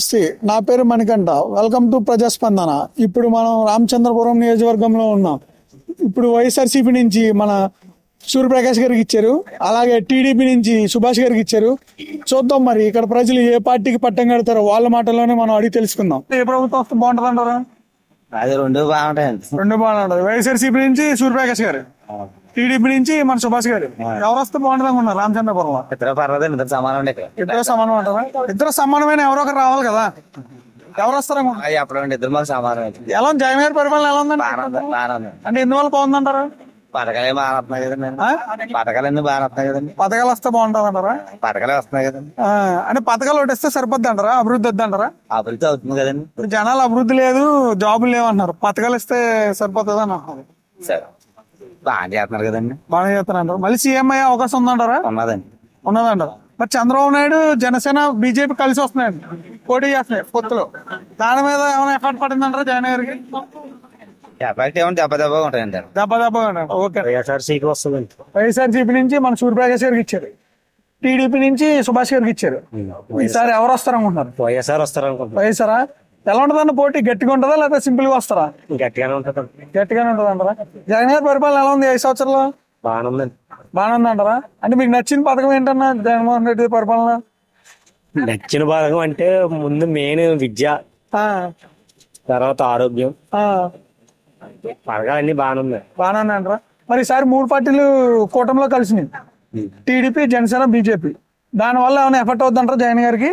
నమస్తే నా పేరు మణికంఠ వెల్కమ్ టు ప్రజాస్పందన ఇప్పుడు మనం రామచంద్రపురం నియోజకవర్గంలో ఉన్నాం ఇప్పుడు వైఎస్ఆర్సీపీ నుంచి మన సూర్యప్రకాష్ గారికి ఇచ్చారు అలాగే టీడీపీ నుంచి సుభాష్ గారికి ఇచ్చారు చూద్దాం మరి ఇక్కడ ప్రజలు ఏ పార్టీకి పట్టం కడతారో వాళ్ళ మాటల్లోనే మనం అడిగి తెలుసుకుందాం ఏ ప్రభుత్వం వస్తే బాగుంటుంది అంటారా అది రెండు బాగుంటాయండి రెండు బాగుంటుంది వైఎస్ఆర్సీపీ నుంచి సూర్యప్రకాష్ గారు టీడీపీ నుంచి మన సుభాష్ గారు ఎవరు వస్తే బాగుంటుంది అనుకున్నారు రామచంద్రపురంలో ఇద్దరు పర్వాలేదు ఇద్దరు సమానం అండి ఇక్కడ ఇద్దరు సమానం అంటారా ఇద్దరు సమానమైన ఎవరో ఒకరు రావాలి కదా ఎవరు వస్తారు అది చెప్పడం ఇద్దరు మాకు సమానం అండి ఎలా ఉంది జగన్ గారి పరిపాలన ఎలా ఉందండి బాగానే ఉంది బాగానే ఉంది అంటే ఎందువల్ల బాగుందంటారా పథకాలు ఏం బాగా వస్తున్నాయి కదండి ఆ? పథకాలు అన్ని బాగా వస్తున్నాయి కదండి పథకాలు వస్తే బాగుంటుంది అంటారా పథకాలే వస్తున్నాయి కదండి ఆ, అంటే పథకాలు ఒకటి ఇస్తే సరిపోద్ది అంటారా అభివృద్ధి వద్దు అంటారా అభివృద్ధి అవుతుంది కదండి ఇప్పుడు జనాలు అభివృద్ధి లేదు జాబులు లేవంటున్నారు పథకాలు ఇస్తే సరిపోతుంది అని అంటున్నారు సరే బాగా చేస్తున్నారు కదండి బాగా చేస్తారంటారు మళ్ళీ సీఎం అయ్యే అవకాశం ఉందంటారా ఉన్నదండి ఉన్నదంటారా మరి చంద్రబాబు నాయుడు జనసేన బీజేపీ కలిసి వస్తున్నాయండి పోటీ చేస్తున్నాయి పొత్తులో దాని మీద ఏమైనా ఎఫర్ట్ పడిందంటారా జగన్ గారికి ఎఫెక్ట్ ఏమో దెబ్బ దెబ్బ ఉంటాయండి దెబ్బ దెబ్బ ఓకే వైఎస్ఆర్సీకి వస్తుందండి వైఎస్ఆర్సీపీ నుంచి మన సూర్యప్రకాష్ గారికి ఇచ్చారు టీడీపీ నుంచి సుభాష్ గారికి ఇచ్చారు ఈసారి ఎవరు వస్తారు అనుకుంటున్నారు వైఎస్ఆర్ వస్తారు అనుకుంటున్నాం వైఎస్ఆరా ఎలా ఉంటుందన్న పోటీ గట్టిగా ఉంటుందా లేదా సింపుల్ గా వస్తారా గట్టిగానే ఉంటుంది గట్టిగానే ఉంటుంది అంటారా జగన్ గారి పరిపాలన ఎలా ఉంది ఐదు సంవత్సరాలు బాగానే ఉందండి బాగానే ఉంది అంటారా అంటే మీకు నచ్చిన పథకం ఏంటన్నా జగన్మోహన్ రెడ్డి పరిపాలన నచ్చిన భాగం అంటే ముందు మెయిన్ విద్య ఆ, తర్వాత ఆరోగ్యం ఆ, పథకాలన్నీ బాగానే ఉన్నాయి బాగానే ఉంది అంటారా మరి ఈసారి మూడు పార్టీలు కూటమిలో కలిసినాయి టీడీపీ జనసేన బీజేపీ దానివల్ల ఏమైనా ఎఫెక్ట్ అవుతుందంటారా జగన్ గారికి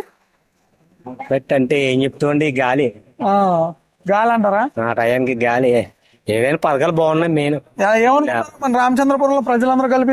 బట్ అంటే ఏం చెప్తుండే ఈ గాలి ఆ, గాలి అంటారా ఆ టయానికి గాలి ఏవైనా పథకాలు బాగున్నాయి మెయిన్ యా- ఏమనుకుంటారు మన రామచంద్రపురంలో ప్రజలందరూ కలిపి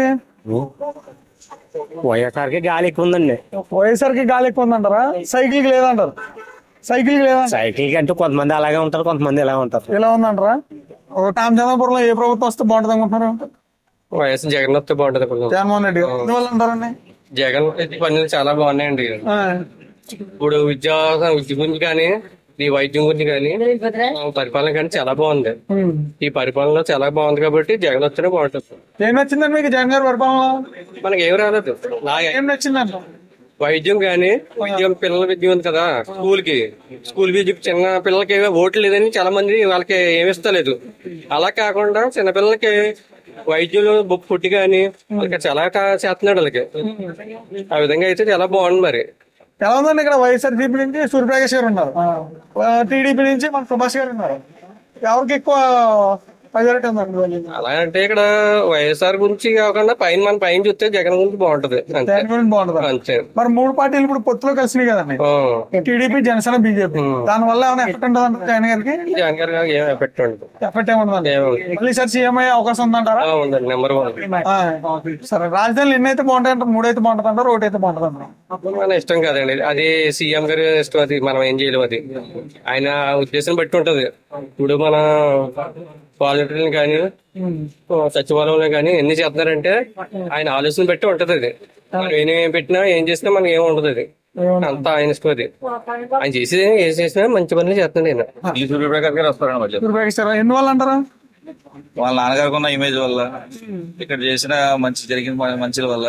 వైఎస్ఆర్కి గాలి ఎక్కువ ఉందండి వైఎస్ఆర్ కి గాలి ఎక్కువ ఉందంటారా సైకిల్ కి లేదంటారు సైకిల్ కి లేదంటారు సైకిల్ కి అంటే కొంతమంది అలాగే ఉంటారు కొంతమంది ఇలా ఉంటారు ఇలా ఉందంటారా ఓ రామచంద్రపురంలో ఏ ప్రభుత్వం వస్తే బాగుంటుంది అనుకుంటున్నారు వైఎస్ జగన్ వస్తే బాగుంటది అనుకుంటున్నాం. జగన్మోహన్ రెడ్డి గారు ఎందువల్ల అంటారండి జగన్ పనులు చాలా బాగున్నాయండి ఆ, ఇప్పుడు విద్యా విద్య గురించి కానీ ఈ వైద్యం గురించి కానీ ఆ, పరిపాలన కానీ చాలా బాగుంది ఉమ్. ఈ పరిపాలన చాలా బాగుంది కాబట్టి జగన్ వస్తేనే బాగుంటుంది ఏం నచ్చిందండి మీకు జగన్ గారి పరిపాలన మనకి ఏం రాలేదు నా ఏం నచ్చిందంట వైద్యం కానీ విద్యం పిల్లల విద్య ఉంది కదా స్కూల్ కి స్కూల్ విద్య చిన్న పిల్లలకి ఏమీ ఓట్లు లేదని చాలా మంది వాళ్ళకి ఏమి ఇస్తలేదు అలా కాకుండా చిన్న పిల్లలకి వైద్యులు పుట్టి కానీ వాళ్ళకి చాలా కా- చేస్తున్నాడు వాళ్ళకి ఆ విధంగా అయితే చాలా బాగుంది మరి ఎలా ఉందండి ఇక్కడ వైఎస్ఆర్ జీపీ నుంచి సూర్యప్రకాష్ గారు ఉన్నారు టీడీపీ నుంచి మన సుభాష్ గారు ఉన్నారు ఎవరికి ఎక్కువ మెజారిటీ ఉందండి అలా అంటే ఇక్కడ వైఎస్ఆర్ గురించి కాకుండా పైన మన పైన చూస్తే జగన్ గురించి బాగుంటది అంతే జగన్ గురించి బాగుంటుంది అంతే మరి మూడు పార్టీలు ఇప్పుడు పొత్తులో కలిసినాయి కదండి ఆ. టీడీపీ జనసేన బీజేపీ దాని వల్ల ఏమైనా ఎఫెక్ట్ ఉంటుందంట జగన్ గారికి జగన్ గారు ఏం ఎఫెక్ట్ ఉండదు ఎఫెక్ట్ ఏముందండి మళ్ళీ సార్ సీఎం అయ్యే అవకాశం ఉందంటారా ఆ, ఉందండి నెంబర్ వన్ ఆ, సరే రాజధానిలో ఎన్ని అయితే బాగుంటాయంటారు మూడు అయితే బాగుంటుంది అంటారు ఒకటి అయితే బాగుంటుంది అంటారు మన ఇష్టం కాదండి అది సీఎం గారి ఇష్టం అది మనం ఏం చేయలేము అది ఆయన ఉద్దేశం బట్టి ఉంటది ఇప్పుడు మన వాలంటీర్లు కానీ సచివాలయంలో కానీ ఎన్ని చేస్తున్నారంటే ఆయన ఆలోచన బట్టి ఉంటది అది మనం ఏం ఏం పెట్టినా ఏం చేసినా మనకి ఏం ఉండదు అది అంతా ఆయన ఇష్టం అది ఆయన చేసి ఏం చేసినా మంచి పనులు చేస్తున్నాడు ఆయన ఈ సూర్యప్రకాష్ గారు వస్తారండి మళ్ళీ సూర్యప్రకాష్ గారు ఎందువల్ల అంటారా వాళ్ళ నాన్నగారికి ఉన్న ఇమేజ్ వల్ల ఇక్కడ చేసిన మంచి జరిగిన మ- మంచి వల్ల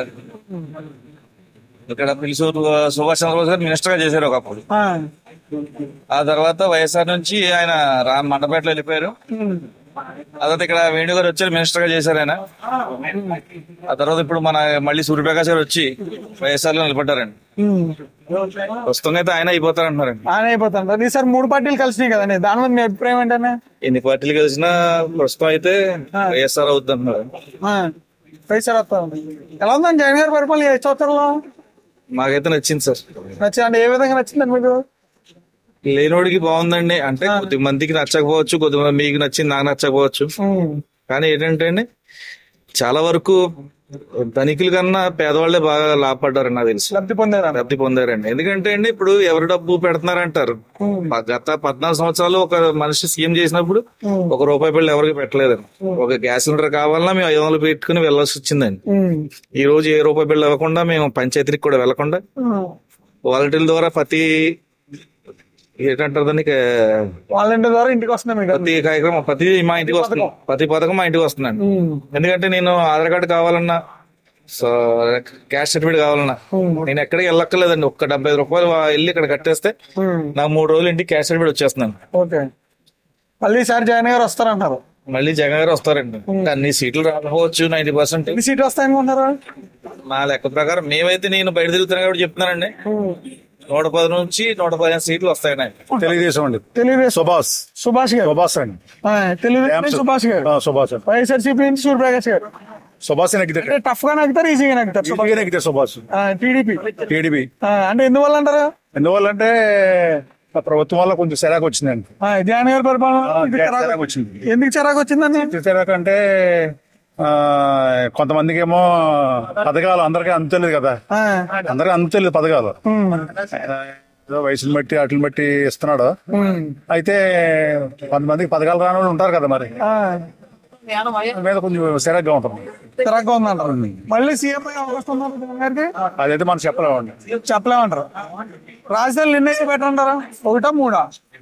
ఇక్కడ పిలిసూరు సుభాష్ చంద్రబోస్ గారు మినిస్టర్ గా చేశారు ఒకప్పుడు ఆ, ఆ తర్వాత వైఎస్ఆర్ నుంచి ఆయన రా మండపేటలో వెళ్ళిపోయారు ఆ తర్వాత ఇక్కడ వేణు గారు వచ్చారు మినిస్టర్ గా చేశారు ఆయన ఆ తర్వాత ఇప్పుడు మన మళ్ళీ సూర్యప్రకాష్ గారు వచ్చి వైఎస్ఆర్ లో నిలబడ్డారండి ఉమ్. ప్రస్తుతం అయితే ఆయన అయిపోతారు అంటున్నారండి ఆయన అయిపోతాడు ఈసారి మూడు పార్టీలు కలిసినాయి కదండి దాని మీద మీ అభిప్రాయం ఏంటనే ఎన్ని పార్టీలు కలిసినా ప్రస్తుతం అయితే వైఎస్ఆర్ అవుద్ది అంటున్నారు వైఎస్ఆర్ వస్తాను ఎలా ఉందండి జగన్ గారి పరిపాలన ఏ సంవత్సరంలో మాకైతే నచ్చింది సార్ నచ్చింది అంటే ఏ విధంగా నచ్చిందండి మీకు లేనోడికి బాగుందండి అంటే కొద్ది మందికి నచ్చకపోవచ్చు కొద్దిమంది మీకు నచ్చింది నాకు నచ్చకపోవచ్చు ఉమ్. కానీ ఏంటంటే అండి చాలా వరకు ధనికుల కన్నా పేదవాళ్లే బాగా లాభపడ్డారు నాకు తెలుసు లబ్ధి పొందారా లబ్ధి పొందారండి ఎందుకంటే అండి ఇప్పుడు ఎవరు డబ్బు పెడుతున్నారంటారు ప- గత పద్నాలుగు సంవత్సరాలు ఒక మనిషి సీఎం చేసినప్పుడు ఒక రూపాయి బిల్లు ఎవరికి పెట్టలేదు ఒక గ్యాస్ సిలిండర్ కావాలన్నా మేము ఐదు వందలు పెట్టుకుని వెళ్ళాల్సి వచ్చిందండి ఉమ్. ఈ రోజు ఏ రూపాయి బిల్లు ఇవ్వకుండా మేము పంచాయతీకి కూడా వెళ్లకుండా ఉమ్. వాలంటీర్ల ద్వారా ప్రతి ఏంటంటారు దాన్ని వాలంటీర్ ద్వారా ఇంటికి వస్తున్నాయి మీకు ప్రతి కార్యక్రమం ప్రతి మా ఇంటికి వస్తుంది ప్రతి పథకం మా ఇంటికి వస్తుందండి ఉమ్. ఎందుకంటే నేను ఆధార్ కార్డు కావాలన్నా సో క్యాష్ సర్టిఫికేట్ కావాలన్నా నేను ఎక్కడికి వెళ్ళక్కర్లేదండి ఒక్క డెబ్బై ఐదు రూపాయలు వా- వెళ్ళి ఇక్కడ కట్టేస్తే నాకు మూడు రోజులు ఇంటికి క్యాష్ సర్టిఫికేట్ వచ్చేస్తున్నాను ఓకే మళ్ళీ ఈసారి జగన్ గారు వస్తారంటారు మళ్ళీ జగన్ గారు వస్తారండి అన్ని సీట్లు రాకపోవచ్చు నైన్టీ పర్సెంట్ ఎన్ని సీట్లు వస్తాయనుకుంటున్నారు నా లెక్క ప్రకారం మేమైతే నేను బయట తిరుగుతున్నా కాబట్టి చెప్తున్నానండి నూట పది నుంచి నూట పదిహేను సీట్లు వస్తాయి నాకు తెలుగుదేశం అండి తెలుగుదేశం సుభాష్ సుభాష్ గారు సుభాష్ అండి ఆ, తెలుగుదేశం నుంచి సుభాష్ గారు ఆ, సుభాష్ అండి వైఎస్ఆర్సీపీ నుంచి సూర్యప్రకాష్ గారు సుభాష్ నెగ్గితే అంటే టఫ్ గా నగ్గుతారు ఈజీగా నగ్గుతారు ఈజీగా నెగ్గితే సుభాష్ టీడీపీ టీడీపీ అంటే ఎందువల్ల అంటారు ఎందువల్లంటే ఆ ప్రభుత్వం వల్ల కొంచెం చిరాకు వచ్చిందండి ఆ, జగన్ గారి పరిపాలన ఆ, ఎందుకు చిరాకు చిరాకు- వచ్చింది ఎందుకు చిరాకు వచ్చిందని చిరాకు అంటే ఆ, కొంతమందికి ఏమో పథకాలు అందరికీ అందుతలేదు కదా ఆ, అందరికీ అందుతలేదు పథకాలు ఉమ్, ఆయన ఏదో వయసుని బట్టి వాటిని బట్టి ఇస్తున్నాడు ఉమ్, అయితే కొంతమందికి పథకాలు రాని వాళ్ళు ఉంటారు కదా మరి ఆ, దాని మీద కొంచెం చిరాగ్గా ఉంటుంది చిరాకుగా ఉందంటారు మళ్ళీ సీఎం అయ్యే అవకాశం ఉందా జగన్ గారికి అదైతే మనం చెప్పలేమండి చెప్పలేమంటారు రాజధాని నిర్ణయం పెట్టంటారా ఒకటా మూడా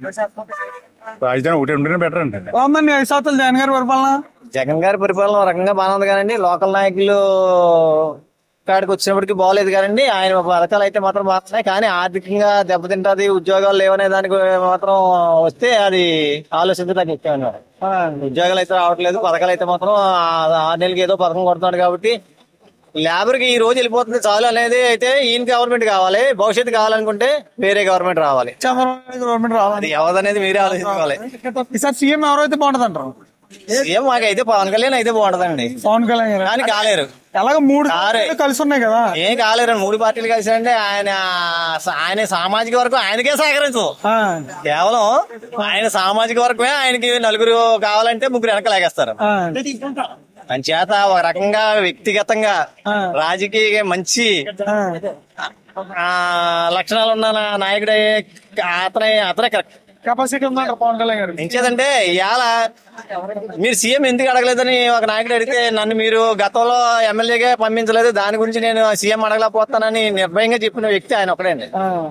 రాజధాని ఒకటి ఉంటేనే బెటర్ అండి బాగుందండి ఐదు సంవత్సరాలు జగన్ గారి పరిపాలన జగన్ గారి పరిపాలన ఒక రకంగా బాగానే ఉంది కానీ లోకల్ నాయకులు కాడికి వచ్చినప్పటికి బాగలేదు కానీ ఆయన పథకాలు అయితే మాత్రం బాగున్నాయి కానీ ఆర్థికంగా దెబ్బతింటది ఉద్యోగాలు లేవనే దానికి మాత్రం వస్తే అది ఆలోచించడానికి ఎక్కువ ఉద్యోగాలు అయితే రావట్లేదు పథకాలు అయితే మాత్రం ఆ- ఆరు నెలలకి ఏదో పథకం కొడుతున్నాడు కాబట్టి లేబర్ కి ఈ రోజు వెళ్ళిపోతుంది చాలు అనేది అయితే ఈయన గవర్నమెంట్ కావాలి భవిష్యత్తు కావాలనుకుంటే వేరే గవర్నమెంట్ రావాలి చంద్రబాబు నాయుడు గవర్నమెంట్ రావాలి అది ఎవరిదనేది మీరే ఆలోచించుకోవాలి ఈసారి సీఎం ఎవరైతే బాగుంటది అంటారు సీఎం మాకైతే పవన్ కళ్యాణ్ అయితే బాగుంటదండి పవన్ కళ్యాణ్ గారు కానీ కాలేరు ఎలాగ మూడు కారే. పార్టీలు కలిసి ఉన్నాయి కదా ఏం కాలేరు మూడు పార్టీలు కలిసారంటే ఆయన ఆయన సామాజిక వర్గం ఆయనకే సహకరించు ఆ, కేవలం ఆయన సామాజిక వర్గమే ఆయనకి నలుగురు కావాలంటే ముగ్గురు వెనక లాగేస్తారు ఆ, అని చేత ఒక రకంగా వ్యక్తిగతంగా ఆ. రాజకీయ మంచి ఆ, ఆ లక్షణాలు ఉన్న నా- నాయకుడే అతనే అతనే కరెక్ట్ కెపాసిటీ ఉందంటారు పవన్ కళ్యాణ్ గారు ఎంచేదంటే ఇవాళ మీరు సీఎం ఎందుకు అడగలేదని ఒక నాయకుడు అడిగితే నన్ను మీరు గతంలో ఎమ్మెల్యేగా పంపించలేదు దాని గురించి నేను సీఎం అడగలేకపోతానని నిర్భయంగా చెప్పిన వ్యక్తి ఆయన ఒకడండి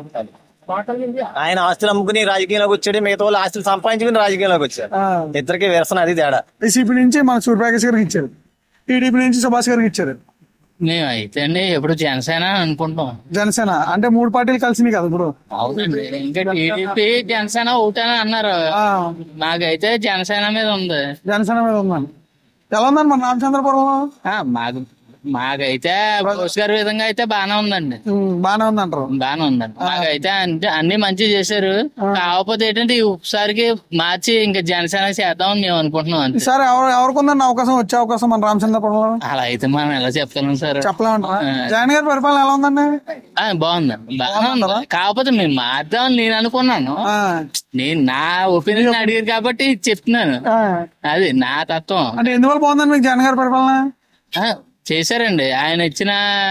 ఆయన ఆస్తులు అమ్ముకుని రాజకీయంలోకి వచ్చాడు మిగతా వాళ్ళు ఆస్తులు సంపాదించుకుని రాజకీయంలోకి వచ్చారు ఇద్దరికి విరసన అది తేడా వైసీపీ నుంచి మన సూర్యప్రకాష్ గారికి ఇచ్చారు టీడీపీ నుంచి సుభాష్ గారికి ఇచ్చారు మేము అయితే అండి ఎప్పుడు జనసేన అనుకుంటాం జనసేన అంటే మూడు పార్టీలు కలిసినాయి కదా ఇప్పుడు అవునండి ఇంకా టీడీపీ జనసేన ఒకటని అన్నారు ఆ, మాకైతే జనసేన మీద ఉంది జనసేన మీద ఉందండి ఎలా ఉందండి మన రామచంద్రపురం ఆ, మాకు మాకైతే బోస్ గారి విధంగా అయితే బాగానే ఉందండి ఉమ్, బాగానే ఉందంటారు బాగానే ఉందండి మాకైతే అంటే అన్ని మంచి చేశారు కాకపోతే ఏంటంటే ఈ ఒకసారికి మార్చి ఇంకా జనసేన చేద్దామని మేము అనుకుంటున్నాం అంతే ఈసారి ఎవరు ఎవరికి ఉందండి అవకాశం వచ్చే అవకాశం మన రామచంద్రపురంలో అలా అయితే మనం ఎలా చెప్తాం సార్ చెప్పలేమంటారా జగన్ గారి పరిపాలన ఎలా ఉందండి ఆ, బాగుందండి బాగానే ఉంది కాకపోతే మేము మార్దామని నేను అనుకున్నాను ఆ, నేను నా ఒపీనియన్ అడిగారు కాబట్టి చెప్తున్నాను ఆ. అది నా తత్వం అంటే ఎందువల్ల బాగుందండి మీకు జగన్ గారి పరిపాలన ఆ, చేశారండి ఆయన ఇచ్చిన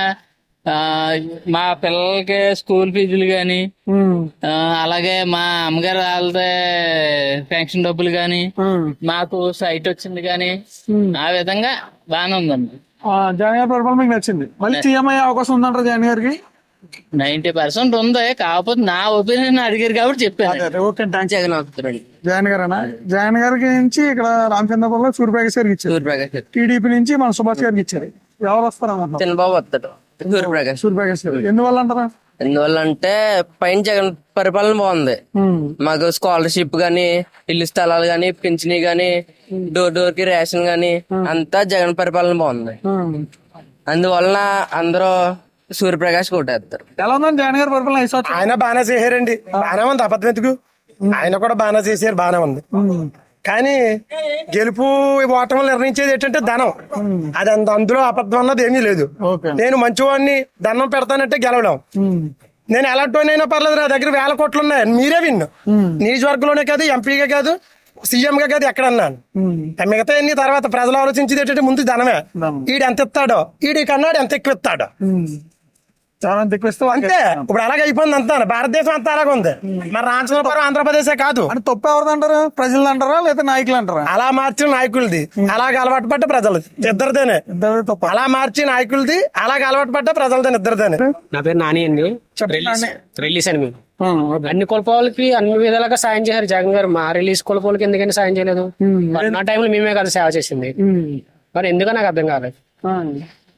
ఆ, మా పిల్లలకి స్కూల్ ఫీజులు గాని ఉమ్, ఆ, అలాగే మా అమ్మగారు వాళ్ళదే పెన్షన్ డబ్బులు గాని ఉమ్. మాకు సైట్ వచ్చింది గాని ఆ విధంగా బాగానే ఉందండి ఆ, జగన్ గారి పరిపాలన మీకు నచ్చింది మళ్ళీ సీఎం అయ్యే అవకాశం ఉందంటారు జగన్ గారికి నైన్టీ పర్సెంట్ ఉంది కాకపోతే నా ఒపీనియన్ అడిగారు కాబట్టి చెప్పాను అదే, ఓకే థ్యాంక్ యూ. జగన్ అవుతారండి జగన్ గారేనా జగన్ గారికి నుంచి ఇక్కడ రామచంద్రపురంలో సూర్యప్రకాష్ గారికి ఇచ్చారు సూర్యప్రకాష్ టీడీపీ నుంచి మన సుభాష్ గారికి ఇచ్చారు ఎవరు వస్తారనుకుంటున్నారు చంద్రబాబు వస్తాడు సూర్యప్రకాష్ సూర్యప్రకాష్ గారు ఎందువల్ల అంటారా ఎందువల్ల అంటే పైన జగన్ పరిపాలన బాగుంది ఉమ్, మాకు స్కాలర్షిప్ గానీ ఇల్లు స్థలాలు గానీ పింఛనీ గానీ డోర్ డోర్ కి రేషన్ గానీ అంతా జగన్ పరిపాలన బాగుంది ఉమ్. అందువలన అందరూ సూర్యప్రకాష్ కొట్టేస్తారు ఎలా ఉందండి జగన్ గారి పరిపాలన ఐదు సంవత్సరాలు ఆయన బాగానే చేశారండి బాగానే ఉంది అబద్ధం ఎందుకు ఆయన కూడా బాగానే చేశారు బాగానే ఉంది ఉమ్, కానీ గెలుపు ఓటములు నిర్ణయించేది ఏంటంటే ధనం అది అంత అందులో అబద్ధం అన్నది ఏమీ లేదు ఓకే నేను మంచివాడిని దండం పెడతానంటే గెలవడం ఉమ్, నేను ఎలాంటినైనా పర్లేదు నా దగ్గర వేల కోట్లు ఉన్నాయి మీరే విన్ను నియోజకవర్గంలోనే కాదు ఎంపీగా కాదు సీఎం గా కాదు ఎక్కడ అన్నాను ఉమ్. మిగతా అన్ని తర్వాత ప్రజలు ఆలోచించేది ఏంటంటే ముందు ధనమే ధనం. ఈడు ఎంత ఇస్తాడో ఈడి కన్నాడు ఎంత ఎక్కువ ఇస్తాడో ఉమ్. చాలా తెప్పిస్తే అంతే ఇప్పుడు అలాగే అయిపోయింది అంతా భారతదేశం అంతా అలాగే ఉంది మరి రామచంద్రపురం ఆంధ్రప్రదేశే కాదు అంటే తప్పు ఎవరిది అంటారు ప్రజలు అంటారా లేదా నాయకులు అంటారా అలా మార్చిన నాయకులది అలాగ అలవాటు పడ్డ ప్రజలది ఇద్దరిదేనే ఇద్దరు తప్పు అలా మార్చి నాయకులది అలాగ అలవాటు పడ్డ ప్రజలదేనే ఇద్దరిదేనే నా పేరు నాని అండి రిలీజ్ రిలీజ్ అని మేము అన్ని కులపాలకి అన్ని విధాలుగా సాయం చేశారు జగన్ గారు మా రిలీజ్ కులపాలకి ఎందుకని సాయం చేయలేదు మరి నా టైంలో మేమే కదా సేవ చేసింది మరి ఎందుకో నాకు అర్థం కాలేదు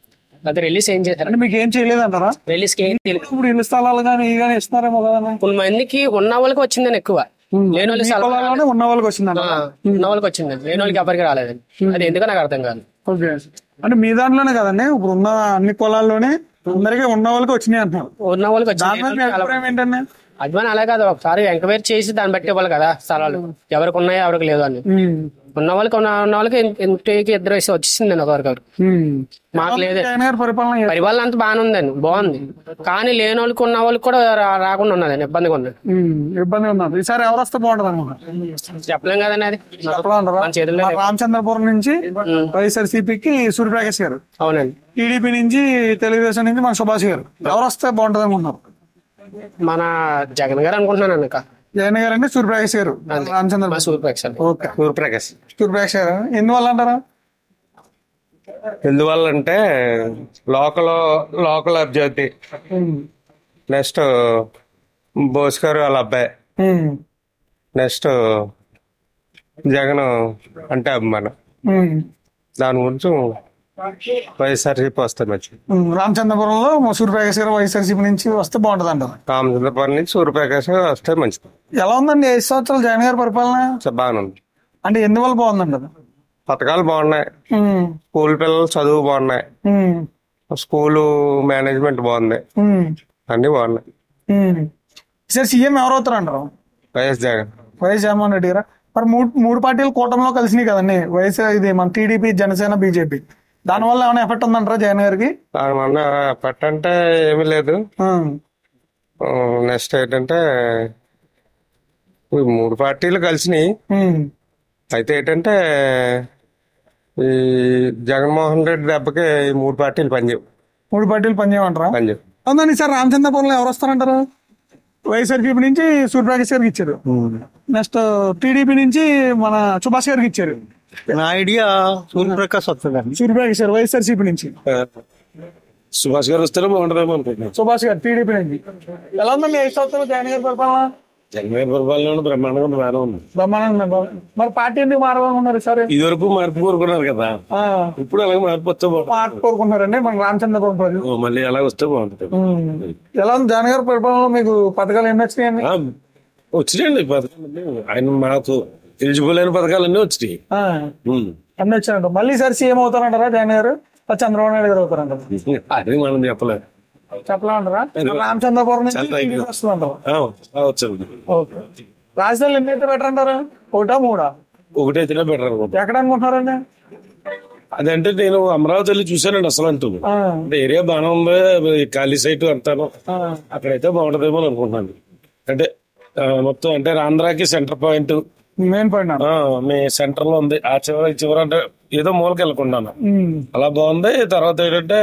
అది రిలీజ్ ఏం చేశారు అంటే మీకు ఏం చేయలేదంటారా రిలీజ్ కి ఏం తెలియదు ఇప్పుడు ఇల్లు స్థలాలు కానీ ఇవి కానీ ఇస్తున్నారేమో కదా కొంతమందికి ఉన్న వాళ్ళకి వచ్చిందని ఎక్కువ లేని వాళ్ళకి మీ స్థలం పొలాల్లోనే ఉన్న వాళ్ళకి వచ్చిందంట ఆ, ఉన్న వాళ్ళకి వచ్చింది లేని వాళ్ళకి ఎవరికి రాలేదండి అది ఎందుకో నాకు అర్థం కాదు ఓకే అంటే మీ దాంట్లోనే కదండి ఇప్పుడు ఉన్న అన్ని పొలాల్లోనే అందరికీ ఉన్న వాళ్ళకి వచ్చినాయి అంటున్నారు ఉన్న వాళ్ళకి దాని మీద మీ వచ్చింది అభిప్రాయం ఏంటండి అభిమానం అలా కాదు ఒకసారి ఎంక్వైరీ చేసి దాన్ని బట్టి ఇవ్వాలి కదా స్థలాలు ఎవరికి ఉన్నాయో ఎవరికి లేదు అని ఉన్న వాళ్ళకి ఉన్న ఉన్న వాళ్ళకి ఇన్- ఇంటికి ఇద్దరు వేసి వచ్చేసిందండి ఒకరికి మాకు లేదు జగన్ గారి పరిపాలన ఏ- పరిపాలన అంతా బాగానే ఉందండి బాగుంది కానీ లేని వాళ్ళకి ఉన్న వాళ్ళకి కూడా రా- రాకుండా ఉన్నదండి ఇబ్బందిగా ఉంది ఉమ్, ఇబ్బంది ఉన్నది ఈసారి ఎవరు వస్తే బాగుంటది అనుకుంటా చెప్పలేం కదండి అది చెప్పమంటారా? మన చేతుల్లో మా లేదు. రామచంద్రపురం నుంచి వైఎస్ఆర్ సిపికి సూర్యప్రకాష్ గారు అవునండి టీడీపీ నుంచి తెలుగుదేశం నుంచి మన సుభాష్ గారు ఎవరు వస్తే బాగుంటది అనుకుంటున్నారు మన జగన్ గారు అనుకుంటున్నాను అక్క జగన్ గారు అంటే సూర్యప్రకాష్ గారు రామచంద్ర మా సూర్యప్రకాష్ అండి. ఓకే సూర్యప్రకాష్ సూర్యప్రకాష్ గారు ఎందువల్ల అంటారా ఎందువల్ల అంటే లోకల్ లోకల్ అభ్యర్థి నెక్స్ట్ బోస్ గారు వాళ్ళ అబ్బాయి ఉమ్, నెక్స్ట్ జగన్ అంటే అభిమానం ఉమ్, దాని గురించి వైఎస్ఆర్సీపీ వస్తుంది మంచి ఉమ్, రామచంద్రపురంలో మా సూర్యప్రకాష్ గారు వైఎస్ఆర్సీపీ నుంచి వస్తే బాగుంటది అంటారు రామచంద్రపురం నుంచి సూర్యప్రకాష్ వస్తే మంచిది ఎలా ఉందండి ఐదు సంవత్సరాలు జగన్ గారి పరిపాలన సో బాగానే ఉంది అంటే ఎందువల్ల బాగుందండి అది పథకాలు బాగున్నాయి ఉమ్, స్కూల్ పిల్లలు చదువు బాగున్నాయి ఉమ్, స్కూలు మేనేజ్మెంట్ బాగుంది ఉమ్, అన్ని బాగున్నాయి ఉమ్. ఈసారి సీఎం ఎవరు అవుతారు అంటారు వైఎస్ జగన్ వైఎస్ జగన్మోహన్ రెడ్డి గారా మరి మూడు మూడు పార్టీలు కూటమిలో కలిసినాయి కదండి వైఎస్ ఇది మన టీడీపీ జనసేన బీజేపీ దానివల్ల ఏమైనా ఎఫెక్ట్ ఉందంటారా జగన్ గారికి దానివల్ల పెట్టంటే ఏమీ లేదు ఉమ్, నెక్స్ట్ ఏంటంటే ఈ మూడు పార్టీలు కలిసినాయి ఉమ్, అయితే ఏంటంటే ఈ జగన్మోహన్ రెడ్డి దెబ్బకి ఈ మూడు పార్టీలు పనిచేయవు మూడు పార్టీలు పనిచేయమంటారా పనిచేయవు అవునండి సార్ రామచంద్రపురంలో ఎవరు వస్తారంటారు వైఎస్ఆర్సీపీ నుంచి సూర్యప్రకాష్ గారికి ఇచ్చారు నెక్స్ట్ టీడీపీ నుంచి మన సుభాష్ గారికి ఇచ్చారు నా ఐడియా సూర్యప్రకాష్ వస్తుందండి సూర్యప్రకాష్ గారు వైఎస్ఆర్సీపీ నుంచి సుభాష్ గారు వస్తేనే బాగుంటుందేమో అనుకుంటున్నాను సుభాష్ గారు టీడీపీ నుంచి ఎలా ఉందండి ఐదు సంవత్సరాలు జగన్ గారి పరిపాలన జగన్ గారి పరిపాలన బ్రహ్మాండంగా ఉంది, బాగానే ఉంది బ్రహ్మానందం బాబు. మరి పార్టీ ఎందుకు మారవాలనుకున్నారు సార్ ఇది వరకు మార్పు కోరుకున్నారు కదా ఆ, ఇప్పుడు అలాగే మార్పు వస్తే బాగుంటుంది మార్పు కోరుకుంటున్నారండి మన రామచంద్రపురం ప్రజలు ఓ, మళ్ళీ అలా వస్తే బాగుంటుంది ఉమ్. ఎలా ఉంది జగన్ గారి పరిపాలనలో మీకు పథకాలు ఎన్ని వచ్చినాయండి ఆ, వచ్చినాయండి పథకాలన్నీ ఆయన మాకు ఎలిజిబుల్ అయిన పథకాలన్నీ వచ్చినాయి ఆ, ఉమ్. అన్ని వచ్చాయంట మళ్ళీ ఈసారి సీఎం అవుతారంటారా జగన్ గారు లేదా చంద్రబాబు నాయుడు గారు అవుతారంటారా అది మనం చెప్పలేదు చెప్పలేమంటారా రామచంద్రపురం నుంచి చాలా టీడీపీ వస్తుందంటారా ఆ, ఆ, వచ్చండి ఓకే రాజధానిలో ఎన్ని అయితే బెటర్ అంటారా ఒకటా మూడా ఒకటైతేనే బెటర్ అనుకుంటా ఎక్కడ అనుకుంటున్నారండి అదంటే నేను అమరావతి వెళ్ళి చూశానండి అసలు అంటుంది ఆ, అంటే ఏరియా బాగానే ఉంది ఖాళీ సైట్ అంతాను ఆ, అక్కడైతే బాగుంటుందేమో అని అనుకుంటున్నాను అంటే ఆ, మొత్తం అంటే ఆంధ్రాకి సెంటర్ పాయింట్ మెయిన్ పాయింట్ అన్న. ఆ, మీ సెంటర్ లో ఉంది ఆ చివర ఈ చివర అంటే ఏదో మూలకి వెళ్ళకుండాను ఉమ్, అలా బాగుంది తర్వాత ఏంటంటే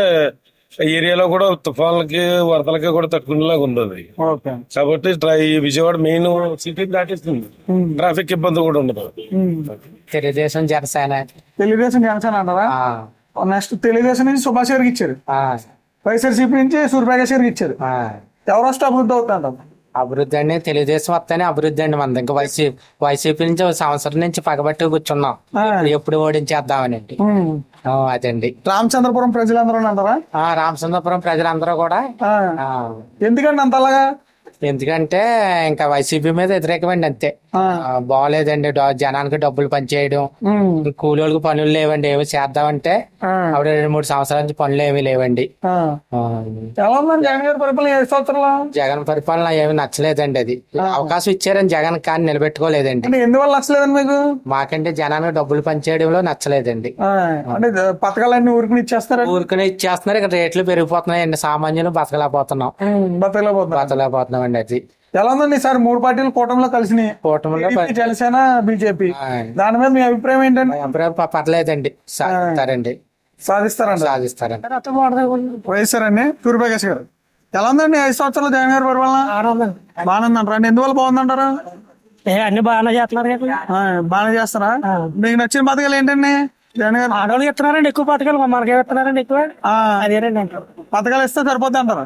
ఈ ఏరియాలో కూడా తుఫాన్లకి వరదలకి కూడా తట్టుకునేలాగా ఉంది అది ఓకే కాబట్టి ట్రై ఈ విజయవాడ మెయిన్ సిటీ దాటిస్తుంది ట్రాఫిక్ ఇబ్బంది కూడా ఉండదు ఉమ్. తెలుగుదేశం జనసేన తెలుగుదేశం జనసేన అంటారా నెక్స్ట్ తెలుగుదేశం నుంచి సుభాష్ గారికి ఇచ్చారు వైఎస్ఆర్సీపీ నుంచి సూర్యప్రకాష్ గారికి ఇచ్చారు ఎవరు వస్తే అభివృద్ధి అవుతుందంట అభివృద్ధి అండి తెలుగుదేశం వస్తేనే అభివృద్ధి అండి మనది ఇంకా వైసీపీ వైసీపీ నుంచి ఒక సంవత్సరం నుంచి పగబట్టి కూర్చున్నాం ఎప్పుడు ఓడించేద్దామని అండి ఉమ్. ఆ, అదండి రామచంద్రపురం ప్రజలందరూ అంటారా ఆ రామచంద్రపురం ప్రజలందరూ కూడా ఆ. ఆ, ఎందుకండి అంత అలాగా ఎందుకంటే ఇంకా వైసీపీ మీద వ్యతిరేకమండి అంతే ఆ. ఆ, బాగోలేదండి డ- జనానికి డబ్బులు పనిచేయడం ఉమ్. కూలోళ్ళకి పనులు లేవండి ఏమి చేద్దామంటే ఆ. ఆవిడ రెండు మూడు సంవత్సరాల నుంచి పనులు ఏమీ లేవండి ఆ. ఆ, ఎలా ఉందండి జగన్ గారి పరిపాలన ఐదు సంవత్సరాలు జగన్ పరిపాలన ఏమి నచ్చలేదండి అది అవకాశం ఇచ్చారని జగన్ కానీ నిలబెట్టుకోలేదండి అంటే ఎందువల్ల నచ్చలేదండి మీకు మాకంటే జనానికి డబ్బులు పనిచేయడంలో నచ్చలేదండి ఆ, అంటే పథకాలన్నీ ఊరికి ఇచ్చేస్తారా ఊరికనే ఇచ్చేస్తున్నారు ఇక్కడ రేట్లు పెరిగిపోతున్నాయండి సామాన్యులు బతకలేకపోతున్నాం బతకలేకపోతున్నారు బతకలేకపోతున్నాం అండి అది ఎలా ఉందండి సార్ మూడు పార్టీలు కూటమిలో కలిసినాయి కూటమిలో టీడీపీ, జనసేన బీజేపీ ఆ. దాని మీద మీ అభిప్రాయం ఏంటండి అభిప్రాయం ప- పర్లేదండి సాధిస్తారండి సాధిస్తారండి సాధిస్తారండి వైఎస్ఆర్ అండి సూర్యప్రకాష్ గారు ఎలా ఉందండి ఐదు సంవత్సరాలు జగన్ గారి పరిపాలన బాగానే ఉందంటారా అండి ఎందువల్ల బాగుందంటారా అన్ని బాగానే చేస్తున్నారు కదా ఆ, బాగానే చేస్తారా మీకు నచ్చిన పథకాలు ఏంటండి జగన్ గారు ఆడవాళ్ళు ఇస్తున్నారండి ఎక్కువ పథకాలు మనకే ఇస్తున్నారండి ఎక్కువ ఆ, అదేనండి అంటారు పథకాలు ఇస్తే సరిపోద్ది అంటారా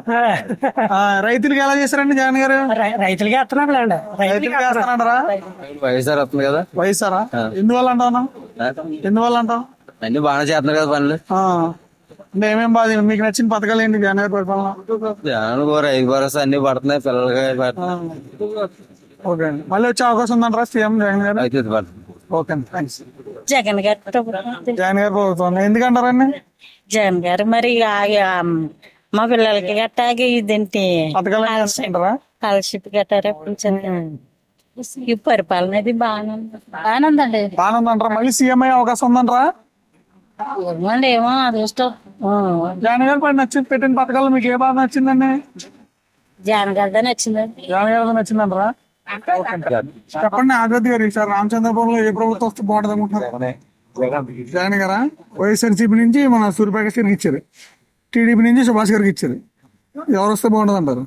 ఆ, రైతులకి ఎలా చేశారండి జగన్ గారు రై- రైతులకే ఇస్తున్నారు లేండి రైతులకి వేస్తారంటారా వైఎస్ఆర్ వస్తుంది కదా వైఎస్ఆరా ఎందువల్ల అంటావు ఎందువల్ల అంటావు అన్ని బాగానే చేస్తున్నారు కదా పనులు ఆ, అంటే ఏమేం బాధ మీకు నచ్చిన పథకాలు ఏంటి జగన్ గారి పరిపాలన జగన్ కూడా రైతు భరోసా అన్ని పడుతున్నాయి పిల్లలకి పడుతున్నాయి. ఓకే అండి మళ్ళీ వచ్చే అవకాశం ఉందంటారా సీఎం జగన్ గారు అయితే ఇది పడుతుంది ఓకే అండి థ్యాంక్స్ జగన్ గారి ప్రభుత్వం జగన్ గారి ప్రభుత్వం ఎందుకంటారండి జగన్ గారు మరి ఆ- ఆ మా పిల్లలకి గట్టా ఇదేంటి స్కాలర్షిప్ గట్టారా ఈ పరిపాలన అది బాగానే ఉంది బాగానే ఉందండి బాగానే ఉందంటారా మళ్ళీ సీఎం అయ్యే అవకాశం ఉందంటారా ఏమండి ఏమో అది ఇష్టం జగన్ గారు పడి నచ్చింది పెట్టిన పథకాలు మీకు ఏ బాధ నచ్చిందండి జగన్ గారిదే నచ్చిందండి జగన్ గారు నచ్చిందంటారా ఓకే అండి. చెప్పండి ఆగద్ది గారు ఈసారి రామచంద్రపురంలో ఏ ప్రభుత్వం వస్తే బాగుంటుంది అనుకుంటున్నారు జగన్ గారా వైఎస్ఆర్సీపీ నుంచి మన సూర్యప్రకాష్ గారికి ఇచ్చారు టీడీపీ నుంచి సుభాష్ గారికి ఇచ్చారు ఎవరు వస్తే బాగుంటుంది అంటారు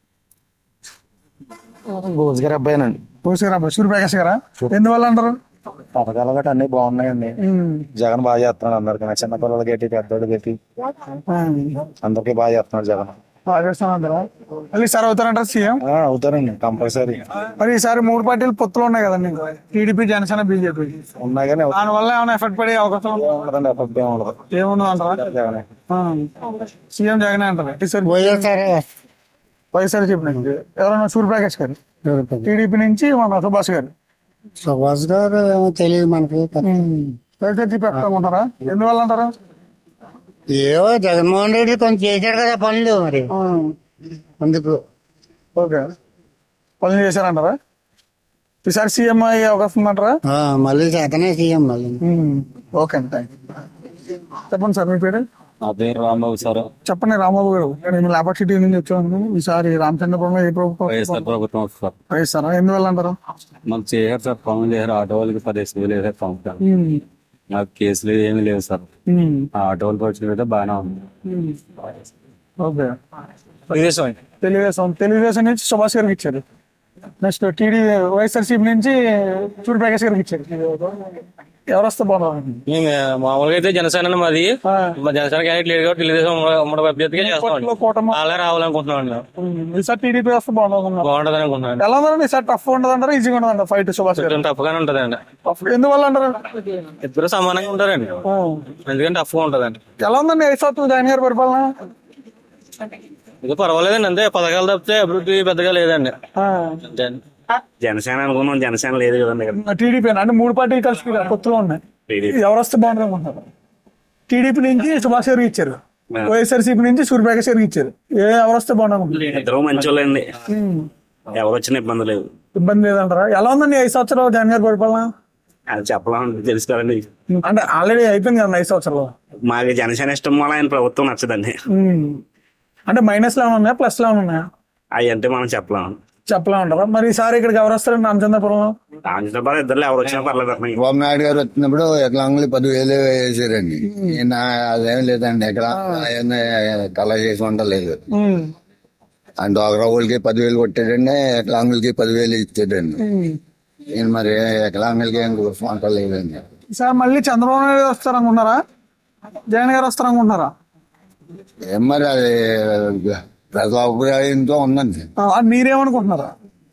భోజ్ గారి అబ్బాయినండి భోజ్ గారు అబ్బాయి సూర్యప్రకాష్ గారా ఎందువల్ల అంటారు పథకాలు గట్రా అన్ని బాగున్నాయండి జగన్ బాగా చేస్తున్నాడు అందరికి చిన్న పిల్లలకి ఏంటి పెద్దోళ్ళకి ఏంటి అందరికి బాగా చేస్తున్నాడు జగన్ బాగా చేస్తానంటారా మళ్ళీ ఈసారి అవుతారంటారా సీఎం ఆ, అవుతారండి కంపల్సరీ మరి ఈసారి మూడు పార్టీలు పొత్తులు ఉన్నాయి కదండి టీడీపీ జనసేన బీజేపీ ఉన్నాయి కానీ దాని వల్ల ఏమైనా ఎఫెక్ట్ పడే అవకాశం ఉందా? ఉండదండి ఎఫెక్ట్ ఏమి ఉండదు ఏముంది అంటారా జగనే సీఎం జగన్ అంటారు ఈసారి వైఎస్ఆర్ చెప్పిన ఎవరైనా సూర్యప్రకాష్ గారు టీడీపీ నుంచి మన సుభాష్ గారు సుభాష్ గారు ఏమో తెలియదు మనకి వైఎస్ఆర్ చెప్పి ఉంటారా ఎందువల్ల అంటారా ఏవో జగన్మోహన్ రెడ్డి కొంచెం చేశాడు కదా పనులు మరి అందుకు ఓకే పనులు చేశారంటారా ఈసారి సీఎం అయ్యే అవకాశం ఉందంటారా ఆ, మళ్ళీ చేతనే సీఎం మళ్ళీ ఓకే అండి థ్యాంక్ యూ చెప్పండి సార్ మీ పేరు నా పేరు రాంబాబు సార్ చెప్పండి రాంబాబు గారు నేను లేబర్ సిటీ నుంచి వచ్చాను ఈసారి రామచంద్రపురంలో ఏ ప్రభుత్వం వైఎస్ఆర్ ప్రభుత్వం వస్తుంది సార్ వైఎస్ఆర్ ఎందువల్ల అంటారు మాకు చేశారు సార్ పనులు చేశారు ఆటో వాళ్ళకి పదిహేను వేలు వేసారు పంపుతారు ఉమ్, నాకు కేసులు ఏమీ లేవు సార్ ఉమ్, ఆ ఆటో వాళ్ళకి వచ్చిన అయితే బాగానే ఉంది ఉమ్. ఓకే తెలుగుదేశం తెలుగుదేశం నుంచి సుభాష్ గారికి ఇచ్చారు నెక్స్ట్ టీడీ వైఎస్ఆర్సీపీ నుంచి సూర్యప్రకాష్ గారికి ఇచ్చారు ఎవరు వస్తే బాగుంటుంది మేము మామూలుగా అయితే జనసేన మాది మా జనసేన క్యాండిడేట్ లేదు కాబట్టి తెలుగుదేశం ఉమ్మడి అభ్యర్థిగా చేస్తాం అలా రావాలనుకుంటున్నాం అండి ఈసారి టీడీపీ వస్తే బాగుంటుంది బాగుంటది అనుకుంటున్నాను ఎలా ఉందండి ఈసారి టఫ్ ఉండదు అంటారా ఈజీగా ఉండదు ఫైట్ సుభాష్ గారు టఫ్ గానే ఉంటదండి Tough. ఎందువల్ల అంటారు ఇద్దరు సమానంగా ఉంటారండి ఎందుకంటే టఫ్ గా ఉంటదండి ఎలా ఉందండి ఐదు సంవత్సరం జగన్ గారి పరిపాలన ఇది పర్వాలేదండి అంతే పథకాలు తప్పితే అభివృద్ధి పెద్దగా లేదండి అంతే అండి. జనసేన అనుకున్నాం జనసేన లేదు కదండి ఇక్కడ టీడీపీ అంటే మూడు పార్టీలు కలిసి కొత్తలో ఉన్నాయి టీడీపీ. ఎవరు వస్తే బాగుంటుంది అనుకుంటున్నారు టీడీపీ నుంచి సుభాష్ గారికి ఇచ్చారు వైఎస్ఆర్సీపీ నుంచి సూర్యప్రకాష్ గారికి ఇచ్చారు ఏ ఎవరు వస్తే బాగుంటుంది అనుకుంటున్నారు? ఇద్దరు మంచోళ్ళండి ఉమ్. ఎవరు వచ్చిన ఇబ్బంది లేదు ఇబ్బంది లేదంటారా ఎలా ఉందండి ఐదు సంవత్సరాలు జగన్ గారి పరిపాలన అది చెప్పాలని తెలుసు కదండి అంటే ఆల్రెడీ అయిపోయింది కదా ఐదు సంవత్సరాలు మాకు జనసేన ఇష్టం వల్ల ఆయన ప్రభుత్వం నచ్చదండి ఉమ్. అంటే మైనస్ లో ఏమైనా ఉన్నాయా ప్లస్ లో ఏమైనా ఉన్నాయా అవి అంటే మనం చెప్పలేం చెప్పలేమంటారా మరి ఈసారి ఇక్కడికి ఎవరు వస్తారండి రామచంద్రపురంలో రామచంద్రబాబు ఇద్దరు ఎవరు వచ్చినా పర్లేదు అతనికి చంద్రబాబు నాయుడు గారు వచ్చినప్పుడు ఎకరాంగులు పదివేలు వేసారండి ఈయన అదేం లేదండి ఎకరా కళ చేసి ఉండలేదు ఉమ్. అండ్ ఒకరోజులకి పదివేలు కొట్టాడండి ఎకరాంగులకి పదివేలు ఇచ్చాడండి ఈయన మరి ఎకరాంగులకి ఏం వంట లేదండి ఈసారి మళ్ళీ చంద్రబాబు నాయుడు వస్తారనుకుంటున్నారా జగన్ గారు వస్తారనుకుంటున్నారా ఏం మరి అది ప్రజల అభిప్రాయంతో ఉందండి ఆ, మీరేమనుకుంటున్నారా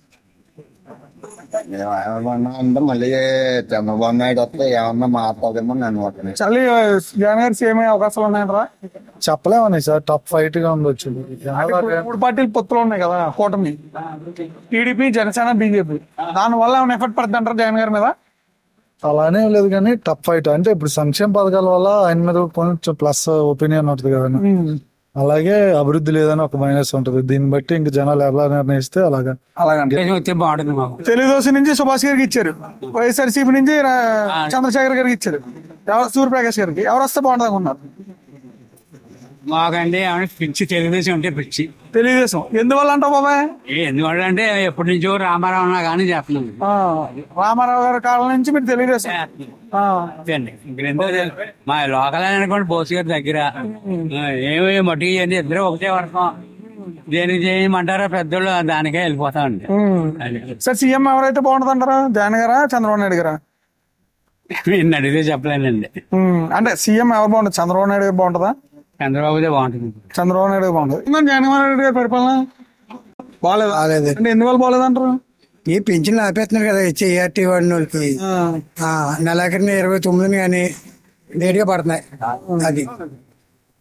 ఏమన్నా అంటే మళ్ళీ చంద్రబాబు నాయుడు వస్తే ఏమన్నా మాట్లాడేమో నేను అనుకుంటున్నాను చల్లి జగన్ గారు సీఎం అయ్యే అవకాశాలు ఉన్నాయంటారా చెప్పలేమని సార్ టఫ్ ఫైట్ గా ఉండొచ్చు అంటే ఇప్పుడు మూడు పార్టీలు పొత్తులు ఉన్నాయి కదా కూటమి టీడీపీ జనసేన బీజేపీ దాని వల్ల ఏమైనా ఎఫెక్ట్ పడుతుంది అంటారా జగన్ గారి మీద అలానే ఏం లేదు కానీ టఫ్ ఫైట్ అంటే ఇప్పుడు సంక్షేమ పథకాల వల్ల ఆయన మీద కొంచెం ప్లస్ ఒపీనియన్ ఉంటుంది కదండి అలాగే అభివృద్ధి లేదని ఒక మైనస్ ఉంటుంది దీన్ని బట్టి ఇంక జనాలు ఎలా నిర్ణయిస్తే అలాగా అలాగండి వస్తే బాగుంటుంది మాకు తెలుగుదేశం నుంచి సుభాష్ గారికి ఇచ్చారు వైఎస్ఆర్సీపీ నుంచి రా- చంద్రశేఖర్ గారికి ఇచ్చారు ఎవరు సూర్యప్రకాష్ గారికి ఎవరు వస్తే బాగుంటుంది అనుకున్నారు మాకండి ఏమైనా పిచ్చి తెలుగుదేశం ఉంటే పిచ్చి తెలుగుదేశం ఎందువల్ల అంటావు బాబాయ్ ఏ ఎందువల్ల అంటే ఎప్పటి నుంచో రామారావు ఉన్నా కానీ చేస్తున్నాం ఆ, రామారావు గారి కాలం నుంచి మీరు తెలుగుదేశం ఆ, అంతేండి ఇక్కడ ఎందుకు తెలు- మా లోకల్ అని అనుకోండి బోస్ గారి దగ్గర ఆ, ఏమి మట్టి ఇవన్నీ ఇద్దరు ఒకటే వర్గం దేనికి చేయమంటారో పెద్దోళ్ళు దానికే వెళ్ళిపోతామండి ఉమ్. సార్ సీఎం ఎవరైతే బాగుంటుంది అంటారా జగన్ గారా చంద్రబాబు నాయుడు గారా నిన్ను అడిగితే చెప్పలేనండి ఉమ్, అంటే సీఎం ఎవరు బాగుంటుంది చంద్రబాబు నాయుడు గారు బాగుంటుందా చంద్రబాబుదే బాగుంటుంది చంద్రబాబు నాయుడు గారు బాగుంటుంది ఇంకా జగన్మోహన్ రెడ్డి గారి పరిపాలన బాగాలేదు అంటే ఎందువల్ల బాగాలేదు అంటారు ఈ పింఛన్లు ఆపేస్తున్నారు కదా ఇచ్చే ఏఆర్టీ వాడిన వాళ్ళకి ఆ, నెలాఖరిని ఇరవై తొమ్మిదిని కానీ లేట్గా పడుతున్నాయి అది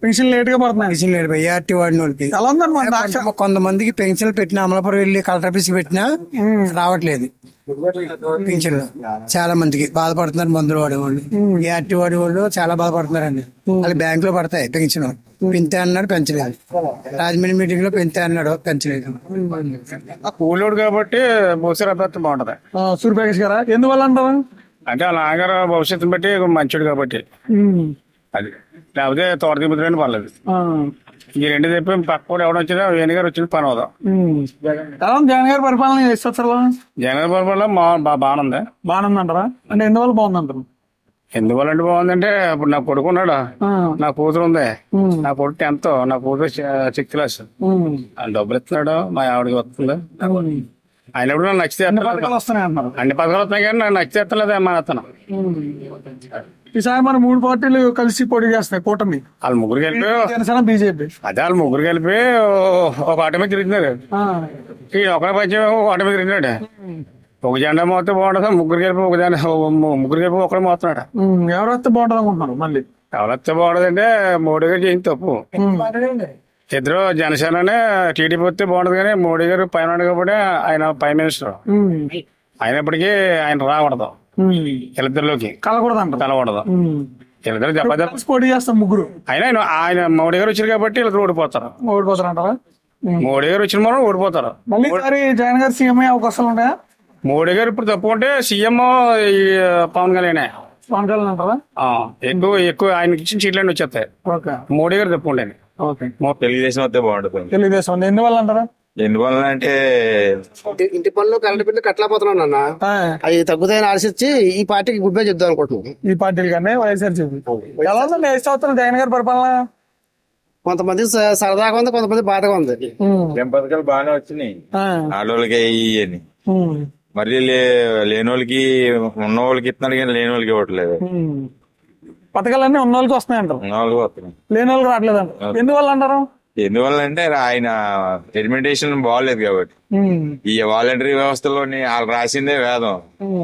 పెన్షన్ లేట్ గా పడుతున్నాయి పెన్షన్ లేట్ ఏఆర్టీ వాడిన వాళ్ళకి ఎలా ఉందండి మన రాష్ట్ర కొంత- కొంతమందికి పెన్షన్ పెట్టిన అమలాపురం వెళ్ళి కలెక్టర్ ఆఫీస్ పెట్టినా రావట్లేదు పెన్షన్ చాలా మందికి బాధపడుతున్నారు మందులు వాడేవాళ్ళు ఏఆర్టీ వాడేవాళ్ళు చాలా బాధపడుతున్నారండి వాళ్ళు బ్యాంక్ లో పడతాయి పెన్షన్ పెంతే అన్నాడు పెంచలేదు రాజమండ్రి మీటింగ్ లో పెంతే అన్నాడు పెంచలేదు కూలోడు కాబట్టి భవిష్యత్ అభ్యర్థి బాగుంటది సూర్యప్రకాష్ గారా ఎందువల్ల అంటారు అంటే వాళ్ళ నాన్నగారు భవిష్యత్తుని బట్టి మంచోడు కాబట్టి అది లేకపోతే తోట దిగుతుందని పర్లేదు ఈ రెండు చెప్పి పక్క కూడా ఎవడ వచ్చినా వేణు గారు వచ్చింది పని అవుదాం ఎలా ఉంది జగన్ గారి పరిపాలన చేస్తే అసలు జగన్ పరిపాలన మా బా- బాగుంది బాగుంది అంటారా అంటే ఎందువల్ల బాగుంది అంటారు ఎందువల్ల అంటే బాగుందంటే ఇప్పుడు నా కొడుకు ఉన్నాడు నా కూతురు ఉంది నా కొడుకు టెన్త్ నా కూతురు సిక్స్త్ క్లాస్ ఆయన డబ్బులు ఇస్తున్నాడు మా ఆవిడకి వస్తుంది ఆయన ఎప్పుడు నాకు నచ్చితే పథకాలు వస్తున్నాయి అంటున్నారు అన్ని పథకాలు వస్తున్నాయి కానీ నాకు నచ్చితే ఎత్తలేదు మా అతను ఈసారి మన మూడు పార్టీలు కలిసి పోటీ చేస్తాయి కూటమి వాళ్ళ ముగ్గురు కలిపి జనసేన బీజేపీ అదే వాళ్ళ ముగ్గురు కలిపి ఒక ఆట మీద తిరుగుతున్నారు ఈ ఒకరి పచ్చే ఒక ఆట మీద తిరుగుతున్నాడు ఒక జెండా మోస్తే బాగుంటుంది ముగ్గురు కలిపి ఒక జెండా ము- ముగ్గురు కలిపి ఒకడే మోస్తున్నాడు ఎవరు వస్తే బాగుంటుంది అనుకుంటున్నారు మళ్ళీ ఎవరైతే బాగుంటుంది అంటే మోడీ గారు చేయింది తప్పు ఇద్దరు జనసేననే టీడీపీ వస్తే బాగుంటుంది కానీ మోడీ గారు పైన ఉన్నాడు కాబట్టి ఆయన ప్రైమ్ మినిస్టర్ అయినప్పటికీ ఆయన రాకూడదు వీళ్ళిద్దరిలోకి కలకూడదు అంటారు కలకూడదు వీళ్ళిద్దరు దెబ్బ కలిసి పోటీ చేస్తాం ముగ్గురు అయినా ఆయన- ఆయన మోడీ గారు వచ్చారు కాబట్టి వీళ్ళిద్దరు ఓడిపోతారు ఓడిపోతారు అంటారా మోడీ గారు వచ్చిన మనం ఓడిపోతారు మళ్ళీ ఈసారి జగన్ గారు సీఎం అయ్యే అవకాశాలు ఉంటాయా మోడీ గారు ఇప్పుడు తప్పుకుంటే సీఎం ఈ పవన్ కళ్యాణ్ పవన్ కళ్యాణ్ అంటారా ఎక్కువ ఎక్కువ ఆయనకి ఇచ్చిన సీట్లన్నీ వచ్చేస్తాయి ఓకే మోడీ గారు తప్పుకుంటే ఓకే తెలుగుదేశం వస్తే బాగుంటుంది తెలుగుదేశం ఉంది. ఎందువల్ల అంటారా ఎందువల్ల అంటే ఇంటి పనులు కరెంట్ బిల్లు కట్టలేకపోతున్నాం నాన్న అవి తగ్గుతాయని ఆశించి ఈ పార్టీకి గుడ్ బై చెప్దాం అనుకుంటున్నాం ఈ పార్టీలు కానీ వైఎస్ఆర్ చెప్పి ఎలా ఉందండి ఏ సంవత్సరం జగన్ గారి పరిపాలన కొంతమంది స- సరదాగా ఉంది కొంతమంది బాధగా ఉంది ఏం పథకాలు బాగానే వచ్చినాయి ఆడవాళ్ళకి ఇవని మరి లేని వాళ్ళకి ఉన్న వాళ్ళకి ఇస్తున్నాడు కానీ లేని వాళ్ళకి ఇవ్వట్లేదు పథకాలన్నీ ఉన్న వాళ్ళకి వస్తున్నాయి అంటారు ఉన్న వాళ్ళకి వస్తున్నాయి లేని వాళ్ళకి రావట్లేదు అంటారు ఎందువల్ల అంటారు ఎందువల్ల అంటే ఆయన ఎడ్యుకేషన్ బాగాలేదు కాబట్టి ఈ వాలంటరీ వ్యవస్థలోని వాళ్ళు రాసిందే వేదం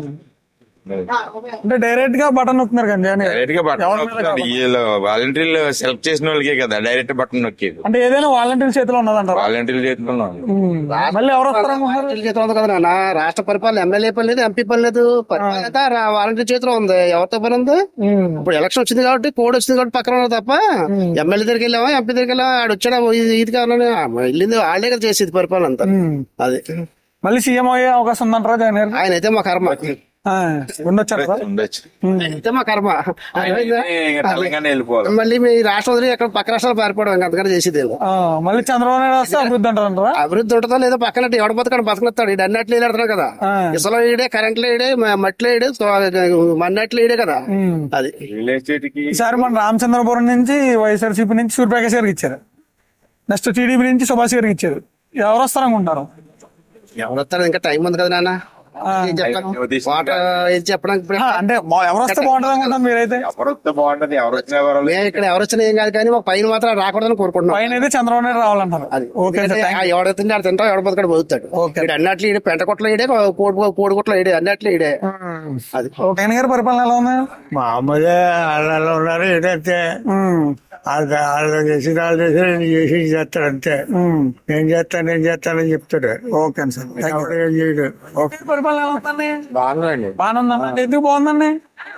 అంటే డైరెక్ట్ గా బటన్ నొక్కుతున్నారు కానీ జగన్ గారు. డైరెక్ట్ గా బటన్ ఎవరి మీద నొక్కుతాడు. వీళ్ళు వాలంటీర్లు సెలెక్ట్ చేసిన వాళ్ళకే కదా డైరెక్ట్ బటన్ నొక్కేది అంటే ఏదైనా వాలంటీర్ చేతిలో ఉన్నదంటారు వాలంటీర్లు చేతిలో ఉంది. మళ్ళీ ఎవరు వస్తారనుకుంటున్నారు వాలంటీర్ల చేతిలో ఉంది కదా నాన్న రాష్ట్ర పరిపాలన ఎమ్మెల్యే పని లేదు ఎంపీ పని లేదు పరిపాలన అంతా రా- వాలంటీర్ చేతిలో ఉంది ఎవరితో పని ఉంది ఇప్పుడు ఎలక్షన్ వచ్చింది కాబట్టి కోడ్ వచ్చింది కాబట్టి పక్కన ఉన్నారు తప్ప ఎమ్మెల్యే దగ్గరికి వెళ్ళామా ఎంపీ దగ్గరికి వెళ్ళామా ఆడు వచ్చాడా ఇది- ఇది కావాలని వెళ్ళింది వాళ్ళే కదా చేసేది పరిపాలన అంతా అది మళ్ళీ సీఎం అయ్యే అవకాశం ఉందంటారా జగన్ గారు ఆయన అయితే మా కర్మ ఉండొచ్చారా ఉండొచ్చు అయితే మా కర్మ తెలంగాణ వెళ్ళిపోవాలి మళ్ళీ మీ రాష్ట్రం వదిలి ఎక్కడ పక్క రాష్ట్రాలు పారిపోవడం ఇంకా అంతకన్నా చేసేది ఏమో. ఆ, మళ్ళీ చంద్రబాబు నాయుడు వస్తే అభివృద్ధి అంటారంటారా అభివృద్ధి ఉంటుందో లేదో పక్కన ఎవడ బతకడు బతకలేస్తాడు ఇటు అన్నట్లు వెళ్ళాడుతున్నాడు కదా ఇసలో ఈడే కరెంట్లో ఈడే మ- మట్టిలో ఈడే మన్నట్లు ఈడే కదా అది రియల్ ఎస్టేట్ కి ఈసారి మన రామచంద్రపురం నుంచి వైఎస్ఆర్సీపీ నుంచి సూర్యప్రకాష్ గారికి ఇచ్చారు నెక్స్ట్ టీడీపీ నుంచి సుభాష్ గారికి ఇచ్చారు ఎవరు వస్తారనుకుంటారు ఎవరు వస్తాడు ఇంకా టైం ఉంది కదా నాన్న ఏం చెప్తాను వాటర్ ఏం చెప్పడానికి ఇప్పుడు అంటే మా- ఎవరు వస్తే బాగుంటుంది అనుకుంటారు మీరైతే ఎవరు వస్తే బాగుంటది ఎవరు వచ్చినా పర్వాలేదు. మేము ఇక్కడ ఎవరు వచ్చినా ఏం కాదు కానీ మాకు పైన మాత్రం రాకూడదని కోరుకుంటున్నాం పైన అయితే చంద్రబాబు నాయుడు రావాలంటారు ఓకే సార్ థాంక్ యూ. ఎవడైతే ఆడు తింటావు ఎవడ బతకడు బతుకుతాడు ఇక్కడ అన్నట్లు ఈడే పెంట కొట్లో ఈడే కోడి కోడి కొట్లో ఈడే అన్నట్లు ఈడే అది జగన్ గారి పరిపాలన ఎలా ఉంది మామూలుగా వాళ్ళు ఉన్నారు ఏంటంటే వాళ్ళు వాళ్ళు చేసి వాళ్ళు చేసి నేను చేసి చేస్తాడు అంతే నేను చేస్తాను నేను చేస్తానని చెప్తాడు ఓకే సార్ ఎవడు ఏం చేయడు ఓకే పరిపాలన ఎలా ఉందండి బాగుందండి బాగానే ఉందండి ఎందుకు బాగుందండి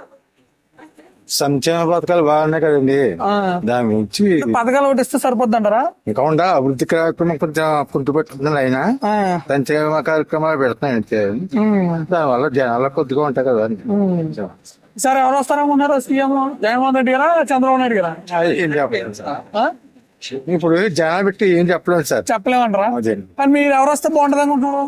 సంక్షేమ పథకాలు బాగున్నాయి కదండి ఆ. దాని నుంచి పథకాలు ఒకటి ఇస్తే సరిపోద్ది అంటారా ఇంకా ఉండా అభివృద్ధి కార్యక్రమం కొంచెం కుంటు పెట్టుకుంది ఆయన సంక్షేమ కార్యక్రమాలు పెడుతున్నాయి అంతే దానివల్ల జనాలు కొద్దిగా ఉంటాయి కదా అని. సార్ ఎవరు వస్తారనుకుంటున్నారు సీఎం జగన్మోహన్ రెడ్డి గారా చంద్రబాబు నాయుడు గారా అది ఏం చెప్పలేము సార్. ఇప్పుడు జనాలు పెట్టి ఏం చెప్పలేము సార్ చెప్పలేమంటారా అదే. కానీ మీరు ఎవరు వస్తే బాగుంటది అనుకుంటున్నారు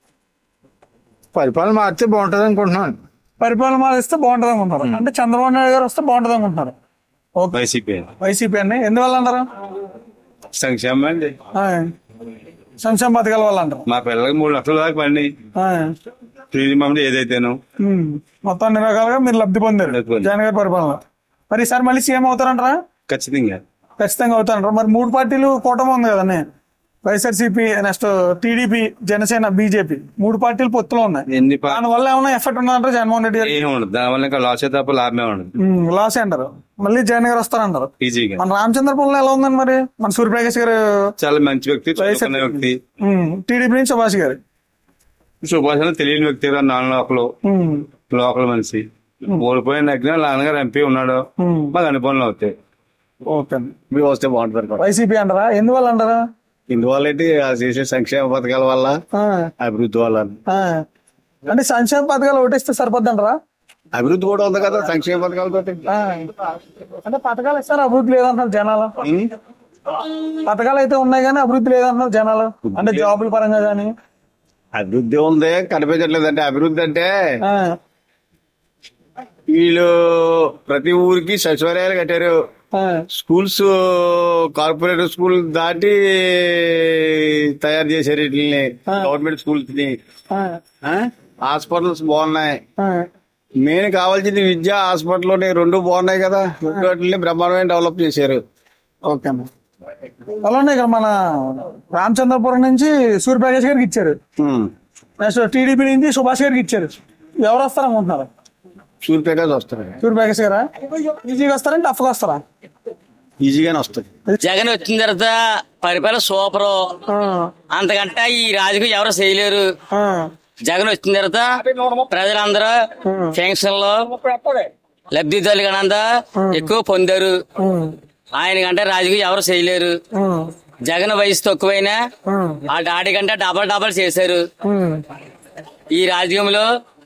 పరిపాలన మారితే బాగుంటది అనుకుంటున్నాను పరిపాలన మారిస్తే బాగుంటది అనుకుంటున్నారు అంటే చంద్రబాబు నాయుడు గారు వస్తే బాగుంటది అనుకుంటున్నారు ఓకే వైసీపీ వైసీపీ అండి ఎందువల్ల అంటారు సంక్షేమం అండి ఆ. సంక్షేమ పథకాల వల్ల అంటారు మా పిల్లలకి మూడు లక్షల దాకా పండి ఆ. ఫీజు మమ్మల్ని ఏదైతేనో ఉమ్. మొత్తం అన్ని రకాలుగా మీరు లబ్ధి పొందారు జగన్ గారి పరిపాలన మరి ఈసారి మళ్ళీ సీఎం అవుతారంటారా ఖచ్చితంగా ఖచ్చితంగా అవుతారంటారా మరి మూడు పార్టీలు కూటమి ఉంది కదండి YSRCP next TDP Janasena BJP మూడు పార్టీలు పొత్తులో ఉన్నాయి ఎన్ని పా- దాని వల్ల ఏమైనా ఎఫెక్ట్ ఉన్నదంటారు జగన్మోహన్ రెడ్డి గారు ఏం ఉండదు దానివల్ల ఇంకా లాస్ తప్ప లాభమే ఉండదు లాస్ అంటారు మళ్ళీ జగన్ గారు వస్తారంటారు ఈజీగా మన రామచంద్రపురంలో ఎలా ఉందండి మరి మన సూర్యప్రకాష్ గారు చాలా మంచి వ్యక్తి చదువుకున్న వ్యక్తి టీడీపీ నుంచి సుభాష్ గారు సుభాష్ అని తెలియని వ్యక్తి కదా నాన్న లోకల్ ఉమ్, లోకల్ మనిషి ఓడిపోయిన దగ్గర నాన్నగారు ఎంపీ ఉన్నాడు ఉమ్. మాకు అనుభవం అవుతాయి ఓకే మీ వస్తే బాగుంటుంది వైసీపీ అంటారా ఎందువల్ల అంటారా ఇందువల్ల ఏంటి ఆ చేసే సంక్షేమ పథకాల వల్ల ఆ, అభివృద్ధి వల్ల ఆ. అంటే సంక్షేమ పథకాలు ఓటేస్తే సరిపోద్ది అంటారా అభివృద్ధి కూడా ఉంది కదా సంక్షేమ పథకాలతో ఆ. అంటే పథకాలు ఇస్తారు అభివృద్ధి లేదంటున్నారు జనాలు పథకాలు అయితే ఉన్నాయి కానీ అభివృద్ధి లేదంటున్నారు జనాలు అంటే జాబుల పరంగా కానీ అభివృద్ధి ఉంది కనిపించట్లేదు అంటే అభివృద్ధి అంటే వీళ్ళు ప్రతి ఊరికి సచివాలయాలు కట్టారు స్కూల్స్ కార్పొరేట్ స్కూల్ దాటి తయారు చేశారు వీటిని గవర్నమెంట్ స్కూల్స్ ని హాస్పిటల్స్ బాగున్నాయి మెయిన్ కావాల్సింది విద్య హాస్పిటల్ రెండు బాగున్నాయి కదా రెండు వాటిని బ్రహ్మాండమైన డెవలప్ చేశారు ఓకే అమ్మా అలానే ఇక్కడ మన రామచంద్రపురం నుంచి సూర్యప్రకాష్ గారికి ఇచ్చారు నెక్స్ట్ టీడీపీ నుంచి సుభాష్ గారికి ఇచ్చారు ఎవరు వస్తారు అనుకుంటున్నారు సూర్యప్రకాశ్ వస్తారు సూర్యప్రకాష్ గారా ఈజీగా వస్తారా టఫ్ గా వస్తారా ఈజీగానే వస్తుంది జగన్ వచ్చిన తర్వాత పరిపాలన సూపర్ అంతకంటే ఈ రాజకీయం ఎవరు చేయలేరు జగన్ వచ్చిన తర్వాత ప్రజలందరూ పెన్షన్లు లబ్ధిదారులు కనంతా ఎక్కువ పొందారు ఆయన కంటే రాజకీయం ఎవరు చేయలేరు జగన్ వయసు తక్కువైనా ఆ డాడీ కంటే డబల్ డబల్ చేశారు ఈ రాజకీయంలో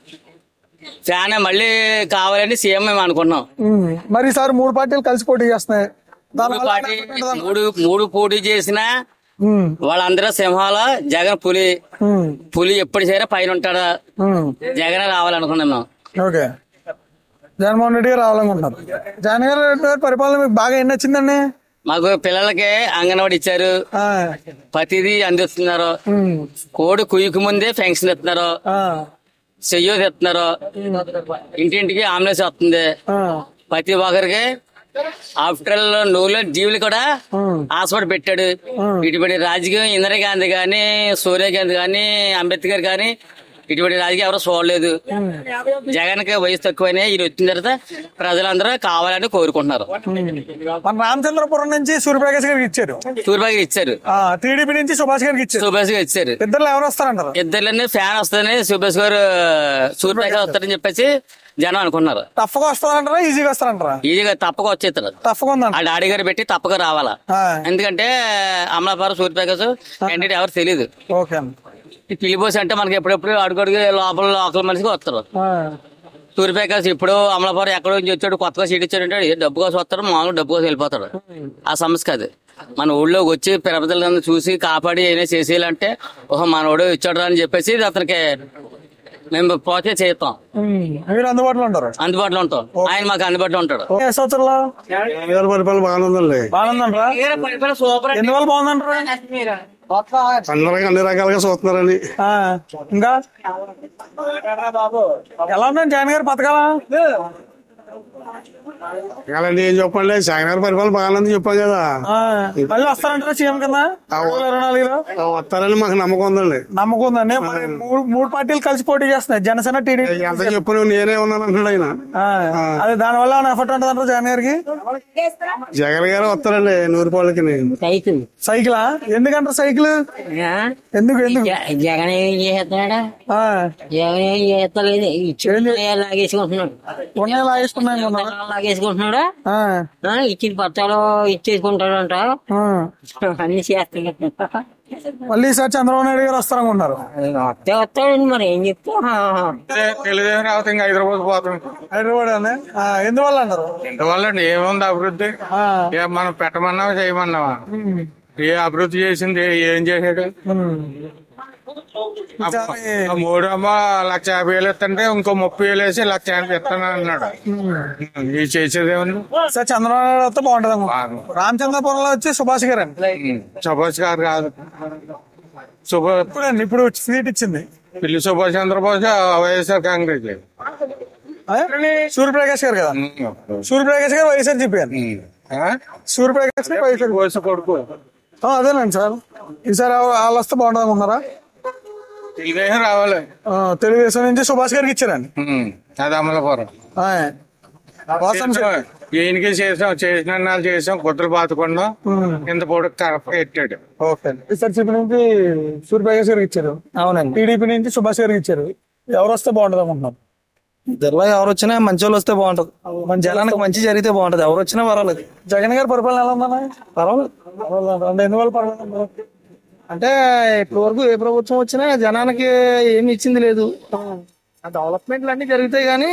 ఫ్యాన్ మళ్ళీ కావాలని సీఎం మేము అనుకున్నాం ఉమ్. మరి ఈసారి మూడు పార్టీలు కలిసి పోటీ చేస్తున్నాయి మూడు పార్టీ మూడు మూడు పోటీ చేసిన వాళ్ళందరూ సింహాల జగన్ పులి పులి ఎప్పుడు సరే పైన ఉంటాడా జగన్ రావాలనుకున్నాం మేము ఓకే జగన్మోహన్ రెడ్డి గారు రావాలనుకుంటున్నారు జగన్ గారు రెడ్డి గారి పరిపాలన మీకు బాగా ఎన్ని నచ్చిందండి మాకు పిల్లలకి అంగన్వాడి ఇచ్చారు ప్రతిదీ అందిస్తున్నారు కోడి కుయ్యకు ముందే పెన్షన్ ఇస్తున్నారు చెయ్యూది ఇస్తున్నారు ఇంటింటికి ఆంబులెన్స్ వస్తుంది ప్రతి ఒక్కరికి ఆఫ్టర్ నూనె జీవులు కూడా హాస్పిటల్ పెట్టాడు ఇటువంటి రాజకీయం ఇందిరాగాంధీ గాని సోనియా గాంధీ గాని అంబేద్కర్ గాని ఇటువంటి రాజకీయం ఎవరు చూడలేదు జగన్ కి వయసు తక్కువైనా ఈయన వచ్చిన తర్వాత ప్రజలందరూ కావాలని కోరుకుంటున్నారు మన రామచంద్రపురం నుంచి సూర్యప్రకాష్ గారికి ఇచ్చారు సూర్యబాబు ఇచ్చారు టీడీపీ నుంచి సుభాష్ గారికి ఇచ్చారు సుభాష్ గారు ఇచ్చారు ఇద్దరు ఎవరు వస్తారంటారు ఇద్దరులోనే ఫ్యాన్ వస్తుందని సుభాష్ గారు సూర్యప్రకాష్ వస్తారని చెప్పేసి జనం అనుకున్నారు టఫ్ గా వస్తారంటారా ఈజీగా వస్తారంటారా ఈజీగా తప్పక వచ్చేస్తారు టఫ్ గా ఉందంట ఆ డాడీ గారు పెట్టి తప్పక రావాలా ఎందుకంటే అమలాపురం సూర్యప్రకాష్ క్యాండిడేట్ ఎవరు తెలియదు ఓకే ఈ పిలిపోసి అంటే మనకి ఎప్పుడెప్పుడు అడుగడుగు లోపల లోకల్ మనిషికి వస్తారు సూర్యప్రకాష్ ఇప్పుడు అమలాపురం ఎక్కడో నుంచి వచ్చాడు కొత్తగా సీట్ ఇచ్చాడు అంటే ఏ డబ్బు కోసం వస్తాడు మామూలు డబ్బు కోసం వెళ్ళిపోతాడు ఆ సమస్య కాదు మన ఊళ్ళోకి వచ్చి ప్రజలందరూ చూసి కాపాడి ఏమైనా చేసేయాలంటే ఓహో మనోడు ఇచ్చాడు అని చెప్పేసి అతనికి మేము ప్రోత్సహం చేస్తాం మీరు అందుబాటులో ఉంటారు అందుబాటులో ఉంటాం ఆయన మాకు అందుబాటులో ఉంటాడు ఏ సంవత్సరంలో పరిపాలన బాగానే ఉందండి బాగుందంటారా ఎందువల్ల బాగుందంటారా అందరికి అన్ని రకాలుగా చూస్తున్నారని ఆ, ఇంకా ఎలా ఉందండి జగన్ గారి పథకాలా అలాంటి ఏం చెప్పండి జగన్ గారి పరిపాలన బాగానే ఉంది చెప్పాం కదా ఆ, మళ్ళీ వస్తారంటారా సీఎం కింద రెండు వేల ఇరవై నాలుగులో ఆ వస్తారని మాకు నమ్మకం ఉందండి నమ్మకం ఉందండి మరి మూడు మూడు పార్టీలు కలిసి పోటీ చేస్తున్నాయి జనసేన టీడీపీ ఎంత చెప్పు నువ్వు నేనే ఉన్నాను అంటున్నాడు ఆయన అదే దాని వల్ల ఏమైనా ఎఫెక్ట్ ఉంటుంది అంటారు జగన్ గారికి జగన్ గారు వస్తారండి నూరు పాలకి సైకిల్ సైకిలా ఎందుకంటారు సైకిల్ ఎందుకు ఎందుకు జగన్ ఏం చేస్తున్నాడా జగన్ ఏం చేస్తలేదు ఇచ్చిన లాగేసుకుంటున్నాడు ఉన్నాయి లాగేసుకున్నాయి లాగేసుకుంటున్నాడా ఆ, ఇచ్చిన పత్రాలు ఇచ్చేసుకుంటాడు అంట అన్ని చేస్తున్నాడు మళ్ళీ ఈసారి చంద్రబాబు నాయుడు గారు వస్తారనుకుంటున్నారు వస్తే వస్తాడండి మరి ఏం చెప్తా తెలుగుదేశం రావతే ఇంకా హైదరాబాద్ పోతాం హైదరాబాద్ అండి ఆ, ఎందువల్ల అన్నారు ఎందువల్ల అండి ఏముంది అభివృద్ధి ఏ మనం పెట్టమన్నావా చేయమన్నావా ఏ అభివృద్ధి చేసింది ఏం చేసాడు ఆ మూడు అమ్మ లక్ష యాభై వేలు ఇస్తుంటే ఇంకో ముప్పై వేలు వేసి లక్ష ఎనభై ఇస్తాను అన్నాడు ఇది చేసేది ఏముంది సార్ చంద్రబాబు నాయుడు వస్తే బాగుంటది అనుకుంటున్నాను. రామచంద్రపురంలో వచ్చి సుభాష్ గారు అండి సుభాష్ గారు కాదు సుభాష్ ఇప్పుడండి ఇప్పుడు సీట్ ఇచ్చింది పిల్లి సుభాష్ చంద్రబోస్ వైఎస్ఆర్ కాంగ్రెస్ అదే? సూర్యప్రకాష్ గారు కదా సూర్యప్రకాష్ గారు వైఎస్ఆర్ చెప్పారు సూర్యప్రకాష్ గారు వైఎస్ఆర్ కొడుకు ఆ, అదేనండి సార్ ఈసారి ఎవ- వాళ్ళు వస్తే బాగుంటుంది అనుకున్నారా తెలుగుదేశం రావాలి ఆ, తెలుగుదేశం నుంచి సుభాష్ గారికి ఇచ్చారండి అది అమలపురం ఆ, వాసన సార్. ఈయనకి చేసాం చేసిన నాళ్ళు చేసాం గుద్దలు బాతుకున్నాం ఇంత పొడు కరెక్ట్ ఎట్టాడు ఓకే ఎస్ఆర్సీపీ నుంచి సూర్యప్రకాష్ గారికి ఇచ్చారు అవునండి టీడీపీ నుంచి సుభాష్ గారికి ఇచ్చారు ఎవరు వస్తే బాగుంటుంది అనుకుంటున్నారు ఇద్దరులో ఎవరు వచ్చినా మంచి వాళ్ళు వస్తే బాగుంటది మన జనానికి మంచి జరిగితే బాగుంటది ఎవరు వచ్చినా పర్వాలేదు జగన్ గారి పరిపాలన ఎలా ఉందన్న పర్వాలేదు పర్వాలేదు. అంటే ఎందువల్ల పర్వాలేదు అంటే ఇప్పటి వరకు ఏ ప్రభుత్వం వచ్చినా జనానికి ఏమి ఇచ్చింది లేదు ఆ డెవలప్మెంట్లు అన్ని జరుగుతాయి కానీ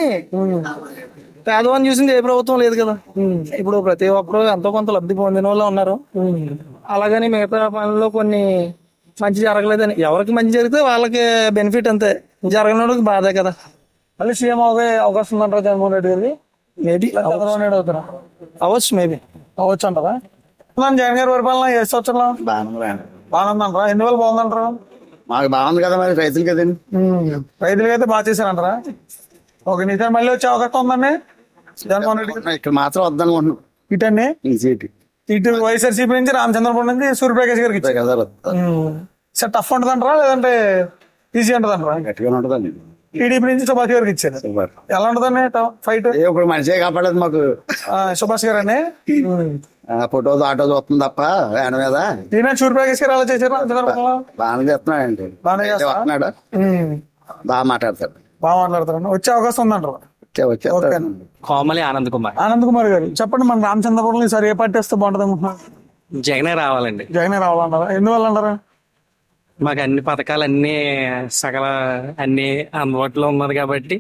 పేదవాన్ని చూసింది ఏ ప్రభుత్వం లేదు కదా ఇప్పుడు ప్రతి ఒక్కరు ఎంతో కొంత లబ్ధి పొందిన వాళ్ళు ఉన్నారు అలాగని మిగతా పనుల్లో కొన్ని మంచి జరగలేదని ఎవరికి మంచి జరిగితే వాళ్ళకి బెనిఫిట్ అంతే జరగని వాళ్ళకి బాధే కదా మళ్ళీ సీఎం అవే అవకాశం ఉందంటారా జగన్మోహన్ రెడ్డి గారికి మేబీ చంద్రబాబు నాయుడు అవుతారా అవ్వచ్చు మేబీ అవ్వచ్చు అంటారా ఉన్నాను జగన్ గారి పరిపాలన ఏ సంవత్సరంలో బాగానే ఉందంటారా ఎందువల్ల బాగుందంటారా మాకు బాగుంది కదా మరి రైతులు కదండి రైతులకి అయితే బాగా చేశారంటారా ఓకే నిజాన్ని మళ్ళీ వచ్చే అవకాశం ఉందండి జగన్మోహన్ రెడ్డి గారు ఇక్కడ మాత్రం వద్దనుకుంటున్నాం ఇటండి ఈ సీట్ ఇటు వైఎస్ఆర్సీపీ నుంచి రామచంద్రపురం నుంచి సూర్యప్రకాష్ గారికి ఇచ్చారు సార్ టఫ్ ఉంటుంది అంటారా లేదంటే ఈజీ ఉంటుంది అంటారా గట్టిగా ఉంటుందండి టీడీపీ నుంచి సుభాష్ గారికి ఇచ్చారు ఎలా ఉంటుందండి ఫైట్ ఇప్పుడు మనిషే కాపాడలేదు మాకు సుభాష్ గారు అండి ఆ, ఫోటో ఆటో చూస్తుంది తప్ప ఆయన మీద ఈయన సూర్యప్రకాష్ గారు ఎలా చేశారు రామచంద్రపురంలో బాగానే చేస్తున్నాడండి బాగానే చేస్తారా? వస్తున్నాడు ఉమ్. బాగా మాట్లాడతాడు బాగా మాట్లాడతారండి వచ్చే అవకాశం ఉందంటారు వచ్చే వచ్చే ఓకే కోమలి ఆనంద్ కుమార్ ఆనంద్ కుమార్ గారు చెప్పండి మన రామచంద్రపురంలో ఈసారి ఏ పార్టీ వస్తే బాగుంటుంది అనుకుంటున్నారు జగనే రావాలండి జగనే రావాలంటారా ఎందువల్ల అంటారా మాకు అన్ని పథకాలు అన్ని సకల అన్ని అందుబాటులో ఉన్నది కాబట్టి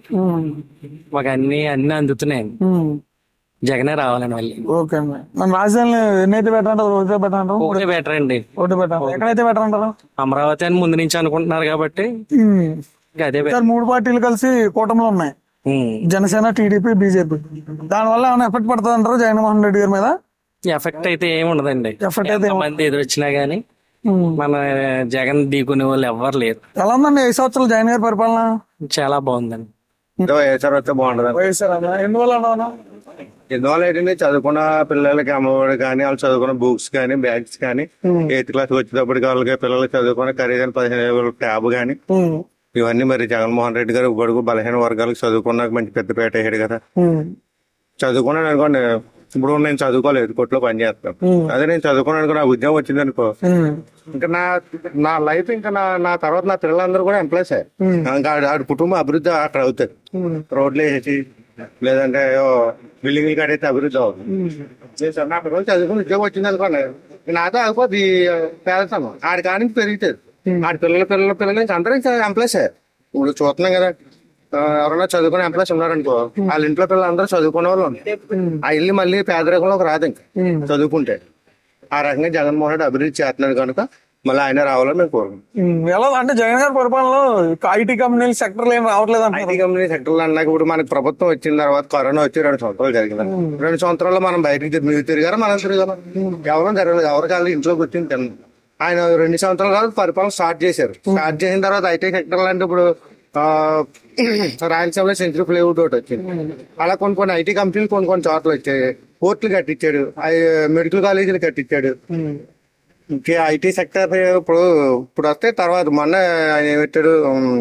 మాకు అన్ని అన్ని అందుతున్నాయి జగనే రావాలండి మళ్ళీ ఓకే అండి మన రాజధానిలో ఎన్నైతే పెట్టంటారు ఒకటే పెట్టంటారు ఒకటే బెటర్ అండి ఒకటి పెట్టంటారు ఎక్కడైతే పెట్టంటారు అమరావతి అని ముందు నుంచి అనుకుంటున్నారు కాబట్టి ఇంకా అదే సార్ మూడు పార్టీలు కలిసి కూటమిలో ఉన్నాయి జనసేన టీడీపీ బీజేపీ దానివల్ల ఏమైనా ఎఫెక్ట్ పడుతుంది అంటారు జగన్మోహన్ రెడ్డి గారి మీద ఎఫెక్ట్ అయితే ఏమి ఉండదండి Effect అయితే ఏమి- మంది ఎదురొచ్చినా గానీ మన జగన్ ఢీకునే వాళ్ళు ఎవ్వరు లేరు ఎలా ఉందండి ఐదు సంవత్సరాలు జగన్ గారి పరిపాలన చాలా బాగుందండి వైఎస్ఆర్ వస్తే బాగుంటది వైఎస్ఆర్ అన్న ఎందువల్ల అన్నా ఎందువల్ల ఏంటంటే చదువుకున్న పిల్లలకి అమ్మఒడి కానీ వాళ్ళు చదువుకున్న బుక్స్ కానీ బ్యాగ్స్ కానీ ఎయిత్ క్లాస్ వచ్చేటప్పటికి వాళ్ళకి పిల్లలకి చదువుకున్న ఖరీదైన పదిహేను వేల ట్యాబ్ కానీ ఇవన్నీ మరి జగన్మోహన్ రెడ్డి గారు బడుగు బలహీన వర్గాలకు చదువుకున్నాక మంచి పెద్ద పేట వేయడు కదా చదువుకున్నాను అనుకోండి ఇప్పుడు నేను చదువుకోలేదు కొట్లో పని చేస్తాను అదే నేను చదువుకున్నాను అనుకో నాకు ఉద్యోగం వచ్చింది అనుకో ఇంకా నా నా లైఫ్ ఇంకా నా నా తర్వాత నా పిల్లలందరూ కూడా ఎంప్లాయీస్ ఇంకా ఆడ- ఆడ కుటుంబం అభివృద్ధి అక్కడ అవుతుంది రోడ్లు వేసేసి లేదంటే బిల్డింగ్లు కట్టేస్తే అభివృద్ధి అవుతుంది లేదు సార్, నా పిల్లలు చదువుకుని ఉద్యోగం వచ్చింది అనుకోండి నాతో అయిపోద్ది పేదతనం ఆడి కాడి నుంచి పెరుగుతుంది ఆడి పిల్లల పిల్లల పిల్లల నుంచి అందరూ ఇంకా ఎంప్లాయీస్ ఇప్పుడు చూస్తున్నాం కదా ఆ, ఎవరైనా చదువుకునే ఎంప్లాయీస్ ఉన్నారనుకో వాళ్ళ ఇంట్లో పిల్లలు అందరూ చదువుకునే వాళ్ళు ఉన్నారు. ఆ ఇల్లు మళ్ళీ పేదరికంలోకి రాదు ఇంకా చదువుకుంటే ఆ రకంగా జగన్మోహన్ రెడ్డి అభివృద్ధి చేస్తున్నాడు కనుక మళ్ళీ ఆయన రావాలని మేము కోరుకుంటున్నాం ఉమ్, ఎలా అంటే జగన్ గారి పరిపాలనలో ఐటీ కంపెనీల సెక్టర్ ఏం రావట్లేదు ఐటీ అంటారు కంపెనీ సెక్టర్లు అన్నాక ఇప్పుడు మనకి ప్రభుత్వం వచ్చిన తర్వాత కరోనా వచ్చి రెండు సంవత్సరాలు జరిగింది రెండు సంవత్సరాల్లో మనం బయటికి తిరిగి మీరు తిరిగారా మనం తిరిగారా ఎవరో జరగలేదు ఎవరికి వాళ్ళు ఇంట్లో కూర్చొని తిన్నాం ఆయన రెండు సంవత్సరాల తర్వాత పరిపాలన స్టార్ట్ చేశారు స్టార్ట్ చేసిన తర్వాత ఐటీ సెక్టర్ అంటే ఇప్పుడు ఆ, రాయలసీమలో సెంచరీ ప్లేవుడ్ ఒకటి వచ్చింది అలా కొన్ని కొన్ని ఐటీ కంపెనీలు కొన్ని కొన్ని చోట్ల వచ్చాయి కోర్టులు కట్టించాడు అయి మెడికల్ కాలేజీలు కట్టించాడు ఇంకే ఐటీ సెక్టర్ ఇప్పుడు ఇప్పుడు వస్తే తర్వాత మొన్న ఆయన ఏం పెట్టాడు ఉమ్,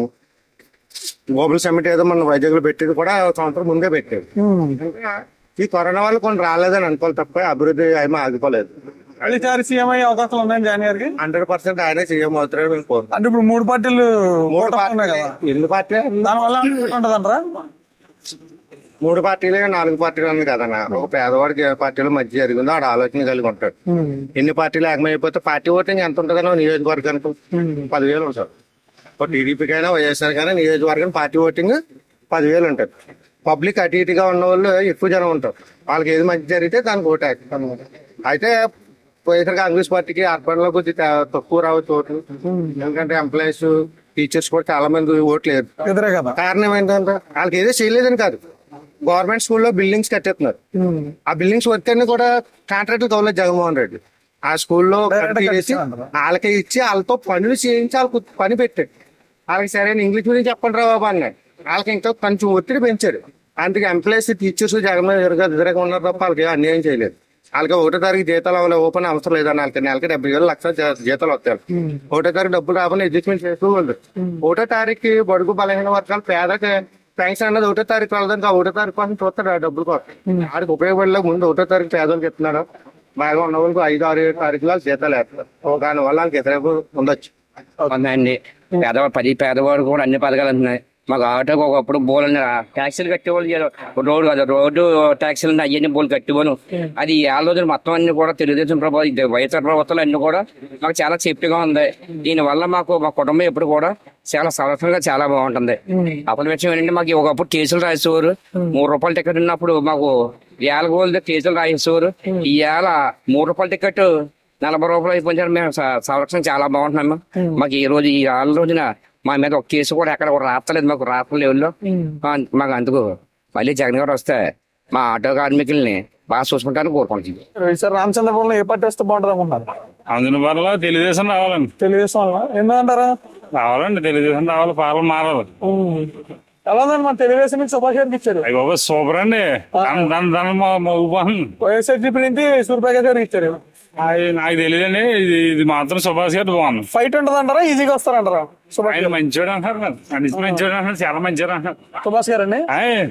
గ్లోబల్ సమ్మిట్ ఏదో మన వైజాగ్ లో పెట్టేది కూడా ఒక సంవత్సరం ముందే పెట్టాడు ఇంకా ఈ కరోనా వల్ల కొన్ని రాలేదని అనుకోవాలి తప్ప అభివృద్ధి ఏమీ ఆగిపోలేదు ఈసారి సీఎం అయ్యే అవకాశాలు ఉన్నాయి జగన్ గారికి హండ్రెడ్ పర్సెంట్ ఆయనే సీఎం అవుతారని మేము కోరుకుంటున్నాం. అంటే ఇప్పుడు మూడు పార్టీలు మూడు కూటమి ఉన్నాయి కదా ఎన్ని పార్టీ దానివల్ల ఉంటది అంటారా మూడు పార్టీలే నాలుగు పార్టీలు ఉంది కదన్న ఒక పేదవాడికి ఏ పార్టీలో మంచి జరిగిందో ఆడ ఆలోచన కలిగి ఉంటాడు ఎన్ని పార్టీలు ఏకమైపోతే పార్టీ ఓటింగ్ ఎంత ఉంటుందనో నియోజకవర్గానికి పదివేలు ఉంటుంది ఒక టీడీపీకి అయినా వైఎస్ఆర్ కైనా నియోజకవర్గం పార్టీ ఓటింగ్ పదివేలు ఉంటుంది పబ్లిక్ అటు ఇటుగా ఉన్న వాళ్ళు ఎక్కువ జనం ఉంటారు వాళ్ళకి ఏది మంచి జరిగితే దానికి ఓటు వేస్తారు. అయితే వైఎస్ఆర్ కాంగ్రెస్ పార్టీకి అర్బన్లో కొద్ది త- తక్కువ రావచ్చు ఓట్లు ఎందుకంటే ఎంప్లాయీస్ టీచర్స్ కూడా చాలా మంది ఓట్లు లేరు ఎదురే కదా కారణం ఏంటంటే వాళ్ళకి ఏదో చేయలేదని కాదు గవర్నమెంట్ స్కూల్లో బిల్డింగ్స్ కట్టేస్తున్నారు ఆ బిల్డింగ్స్ వర్క్ అన్ని కూడా కాంట్రాక్ట్ కవలేదు జగన్మోహన్ రెడ్డి ఆ స్కూల్లో కట్టి చేసి వాళ్ళకి ఇచ్చి వాళ్ళతో పనులు చేయించి వాళ్ళకు పని పెట్టాడు వాళ్ళకి సరైన ఇంగ్లీష్ గురించి చెప్పండి రా బాబు అన్నాడు వాళ్ళకి ఇంకా కొంచెం ఒత్తిడి పెంచాడు అందుకే ఎంప్లాయీస్ టీచర్స్ జగన్ మీద ఎదురుగా ఎదురుగా ఉన్నారు తప్ప వాళ్ళకి ఏం అన్యాయం చేయలేదు వాళ్ళకి ఒకటో తారీఖు జీతాలు అవ్వాలి ఓపెన్ అవసరం లేదన్న వాళ్ళకి నెలకి డెబ్బై వేలు లక్ష జీ- జీతాలు వస్తాయి ఒకటో తారీఖు డబ్బులు రాకుండా అడ్జస్ట్మెంట్ చేసుకోవాలి ఒకటో తారీఖు బడుగు బలహీన వర్గాలు పేదకి పెన్షన్ అన్నది ఒకటో తారీఖు రాలేదని ఆ ఒకటో తారీఖు కోసం చూస్తాడు ఆ డబ్బులు కోసం ఆడికి ఉపయోగపడలే ముందు ఒకటో తారీఖు పేదలకు ఇస్తున్నాడు బాగా ఉన్న వాళ్ళకి ఐదు ఆరు ఏడు తారీఖులో జీతాలు వేస్తారు దాని వల్ల వాళ్ళకి ఇతర ఉండొచ్చు ఉందండి పేదవాడు పది పేదవాడు కూడా అన్ని పథకాలు అంటున్నాయి మాకు ఆటోకి ఒకప్పుడు బోల్ ట్యాక్సీలు కట్టేవాళ్ళు ఏదో రోడ్డు కదా రోడ్డు ట్యాక్సీలు అవన్నీ బోల్ కట్టేవాళ్ళు అది ఏళ్ళ రోజులు మొత్తం అన్ని కూడా తెలుగుదేశం ప్రభుత్వం ఇది వైఎస్ఆర్ ప్రభుత్వాలు అన్ని కూడా మాకు చాలా సేఫ్టీగా ఉంది దీని వల్ల మాకు మా కుటుంబం ఎప్పుడు కూడా చాలా సంవత్సరంగా చాలా బాగుంటుంది అప్పటి విషయం ఏంటంటే మాకు ఒకప్పుడు కేసులు రాసేవారు మూడు రూపాయల టికెట్ ఉన్నప్పుడు మాకు ఏళ్ళ గోల్డ్ కేసులు రాసేవారు ఈ ఏళ్ళ మూడు రూపాయల టికెట్ నలభై రూపాయలు అయిపోయిన మేము స- సంరక్షణ చాలా బాగుంటున్నాము మాకు ఈ రోజు ఈ ఆరు రోజున మా మీద ఒక కేసు కూడా ఎక్కడ కూడా రాస్తలేదు మాకు రాత్రి లెవెల్లో మాకు అందుకు మళ్ళీ జగన్ గారు వస్తే మా ఆటో కార్మికుల్ని బాగా చూసుకుంటారని కోరుకుంటున్నాం ఈసారి రామచంద్రపురంలో ఏ పార్టీ వస్తే బాగుంటుంది అనుకుంటారు అందుని వల్ల తెలుగుదేశం రావాలండి తెలుగుదేశం వల్ల ఎందుకంటారా రావాలండి తెలుగుదేశం రావాలి పాలన మారాలి ఎలా ఉందండి మన తెలుగుదేశం నుంచి సుభాష్ గారికి ఇచ్చారు అయ్యి బాబా సూపర్ అండి దాని దాని దాని మోగిపోతుంది వైఎస్ఆర్సీపీ నుంచి సూర్యప్రకాష్ గారికి ఇచ్చారు అది నాకు తెలియదండి ఇది ఇది మాత్రం సుభాష్ గారు బాగుంది ఫైట్ ఉంటుంది అంటారా ఈజీగా వస్తారంటారా సుభాష్ ఆయన మంచివాడు అంటారు మరి మనిషి మంచివాడు అంటారు చాలా మంచివాడు అంటారు సుభాష్ గారు అండి ఆయ్.